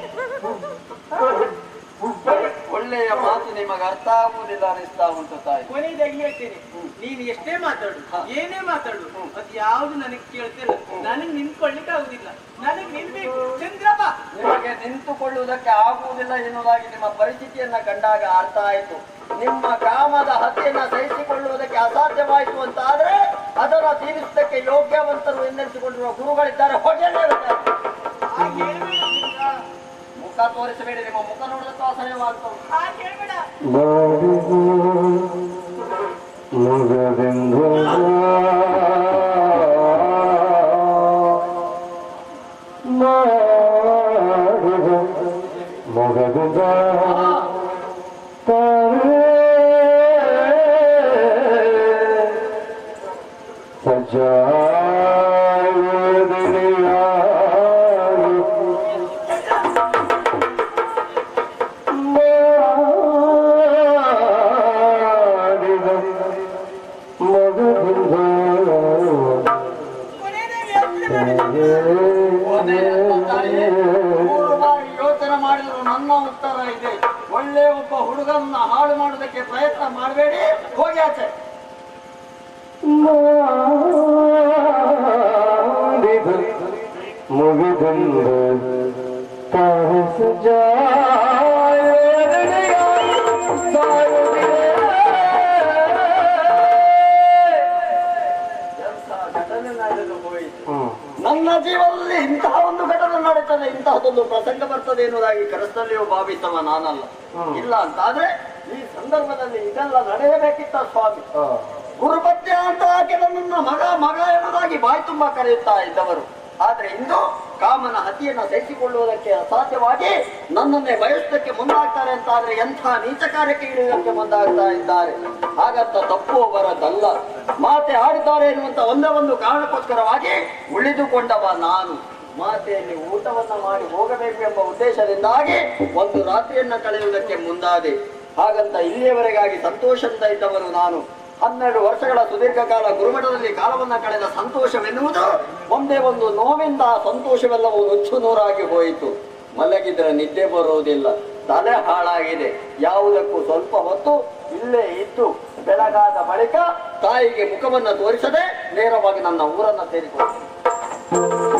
ಒಳ್ಳೆಯ ಮಾತು ನಿಮಗೆ ಅರ್ಥ ಆಗುವುದಿಲ್ಲ ಅನಿಸ್ತಾ ಉಂಟು ತಾಯಿ ಕೊನೆಯದಾಗಿ ಹೇಳ್ತೇನೆ ನೀನು ಎಷ್ಟೇ ಮಾತಾಡು ಏನೇ ಮಾತಾಡು ಅದು ಯಾವ್ದು ನನಗೆ ಕೇಳ್ತಿಲ್ಲ ನನಗೆ ನಿಂತ್ಕೊಳ್ಳಿಕ್ಕೆ ಆಗುದಿಲ್ಲ ನನಗೆ ನಿಲ್ಬೇಕು ಚಂದ್ರಪ್ಪ ನಿಮಗೆ ನಿಂತುಕೊಳ್ಳುವುದಕ್ಕೆ ಆಗುವುದಿಲ್ಲ ಎನ್ನುವುದಾಗಿ ನಿಮ್ಮ ಪರಿಸ್ಥಿತಿಯನ್ನ ಕಂಡಾಗ ಅರ್ಥ ಆಯಿತು ನಿಮ್ಮ ಕಾಮದ ಹತ್ಯೆಯನ್ನ ಸಹಿಸಿಕೊಳ್ಳುವುದಕ್ಕೆ ಅಸಾಧ್ಯವಾಯಿತು ಅಂತ ಆದ್ರೆ ಅದರ ತೀರಿಸುವುದಕ್ಕೆ ಯೋಗ್ಯವಂತರು ಎನ್ನೆನಿಸಿಕೊಂಡಿರುವ ಗುರುಗಳಿದ್ದಾರೆ ಹೊಗೆಯಲ್ಲೇ ಇರುತ್ತಾರೆ. ಹಾಗೆ ಹೇಳ್ಬೇಡ ಚಂದ್ರ. ಮುಖ ತೋರಿಸಬೇಡಿ ನಿಮ್ಮ ಮುಖ ನೋಡಿದಕ್ಕೂ ಅಸಹ್ಯವಾಗ್ತದೆ ಹಾಗೆ ಹೇಳ್ಬೇಡ ಮುಗದಿಂದ ಮಾಡಿದ ಮೊಗದಿಂದ ತಾರೆ ಸಜಾಯ ಮಾಡಿದ ಮಗದಿಂದ ಕೊನೆಯದಾಗಿ ಯೋಚ್ನೆ ಮಾಡು. ಮೂರು ಬಾರಿ ಯೋಚನೆ ಮಾಡಿದ್ರು ನನ್ನ ಉತ್ತರ ಇದೆ ಒಳ್ಳೆ ಒಬ್ಬ ಹುಡುಗನ್ನ ಹಾಳು ಮಾಡೋದಕ್ಕೆ ಪ್ರಯತ್ನ ಮಾಡಬೇಡಿ ಹೋಗಿ ಆಚೆ ಮಾಡಿದ ಮುಗಿದಿಂದ ತಾರಸ ಎಂಥ ಘಟನೆ ನಡೆದು ಹೋಯಿತು ನನ್ನ ಜೀವನದಲ್ಲಿ ಇಂತಹ ಒಂದು ಘಟನೆ ನಡೀತದೆ ಇಂತಹದೊಂದು ಪ್ರಸಂಗ ಬರ್ತದೆ ಎನ್ನುವುದಾಗಿ ಕನಸಲ್ಲಿಯೂ ಭಾವಿಸವ ನಾನಲ್ಲ ಇಲ್ಲ ಅಂತಾದ್ರೆ ಈ ಸಂದರ್ಭದಲ್ಲಿ ಇದೆಲ್ಲ ನಡೆಯಬೇಕಿತ್ತ ಸ್ವಾಮಿ ಗುರುಪತ್ಯ ಅಂತ ಆಕೆ ನನ್ನನ್ನ ಮಗ ಮಗ ಎನ್ನುವುದಾಗಿ ಬಾಯಿ ತುಂಬಾ ಕರೆಯುತ್ತಾ ಇದ್ದವರು ಆದ್ರೆ ಇಂದು ಕಾಮನ ಹತಿಯನ್ನ ಸಹಿಸಿಕೊಳ್ಳುವುದಕ್ಕೆ ಅಸಾಧ್ಯವಾಗಿ ನನ್ನನ್ನೇ ಬಯಸುವುದಕ್ಕೆ ಮುಂದಾಗ್ತಾರೆ ಅಂತ ಆದ್ರೆ ಎಂಥ ನೀಚ ಕಾರ್ಯಕ್ಕೆ ಇಳಿಯುವುದಕ್ಕೆ ಮುಂದಾಗ್ತಾ ಇದ್ದಾರೆ ಹಾಗಂತ ತಪ್ಪು ಬರದಲ್ಲ ಮಾತೆ ಆಡಿದ್ದಾರೆ ಎನ್ನುವಂತ ಒಂದೇ ಒಂದು ಕಾರಣಕ್ಕೋಸ್ಕರವಾಗಿ ಉಳಿದುಕೊಂಡವ ನಾನು ಮಾತೆಯಲ್ಲಿ ಊಟವನ್ನ ಮಾಡಿ ಹೋಗಬೇಕು ಎಂಬ ಉದ್ದೇಶದಿಂದಾಗಿ ಒಂದು ರಾತ್ರಿಯನ್ನ ಕಳೆಯುವುದಕ್ಕೆ ಮುಂದಾದೆ ಹಾಗಂತ ಇಲ್ಲಿಯವರೆಗಾಗಿ ಸಂತೋಷದಿಂದ ಇದ್ದವನು ನಾನು ಹನ್ನೆರಡು ವರ್ಷಗಳ ಸುದೀರ್ಘ ಕಾಲ ಗುರುಮಠದಲ್ಲಿ ಕಾಲವನ್ನ ಕಳೆದ ಸಂತೋಷವೆನ್ನುವುದು ಒಂದೇ ಒಂದು ನೋವಿಂದ ಆ ಸಂತೋಷವೆಲ್ಲವೂ ನುಚ್ಚು ನೂರಾಗಿ ಹೋಯಿತು ಮಲಗಿದ್ರೆ ನಿದ್ದೆ ಬರುವುದಿಲ್ಲ ತಲೆ ಹಾಳಾಗಿದೆ ಯಾವುದಕ್ಕೂ ಸ್ವಲ್ಪ ಹೊತ್ತು ಇಲ್ಲೇ ಇದ್ದು ಬೆಳಗಾದ ಬಳಿಕ ತಾಯಿಗೆ ಮುಖವನ್ನ ತೋರಿಸದೆ ನೇರವಾಗಿ ನನ್ನ ಊರನ್ನ ಸೇರಿಕೊಂಡು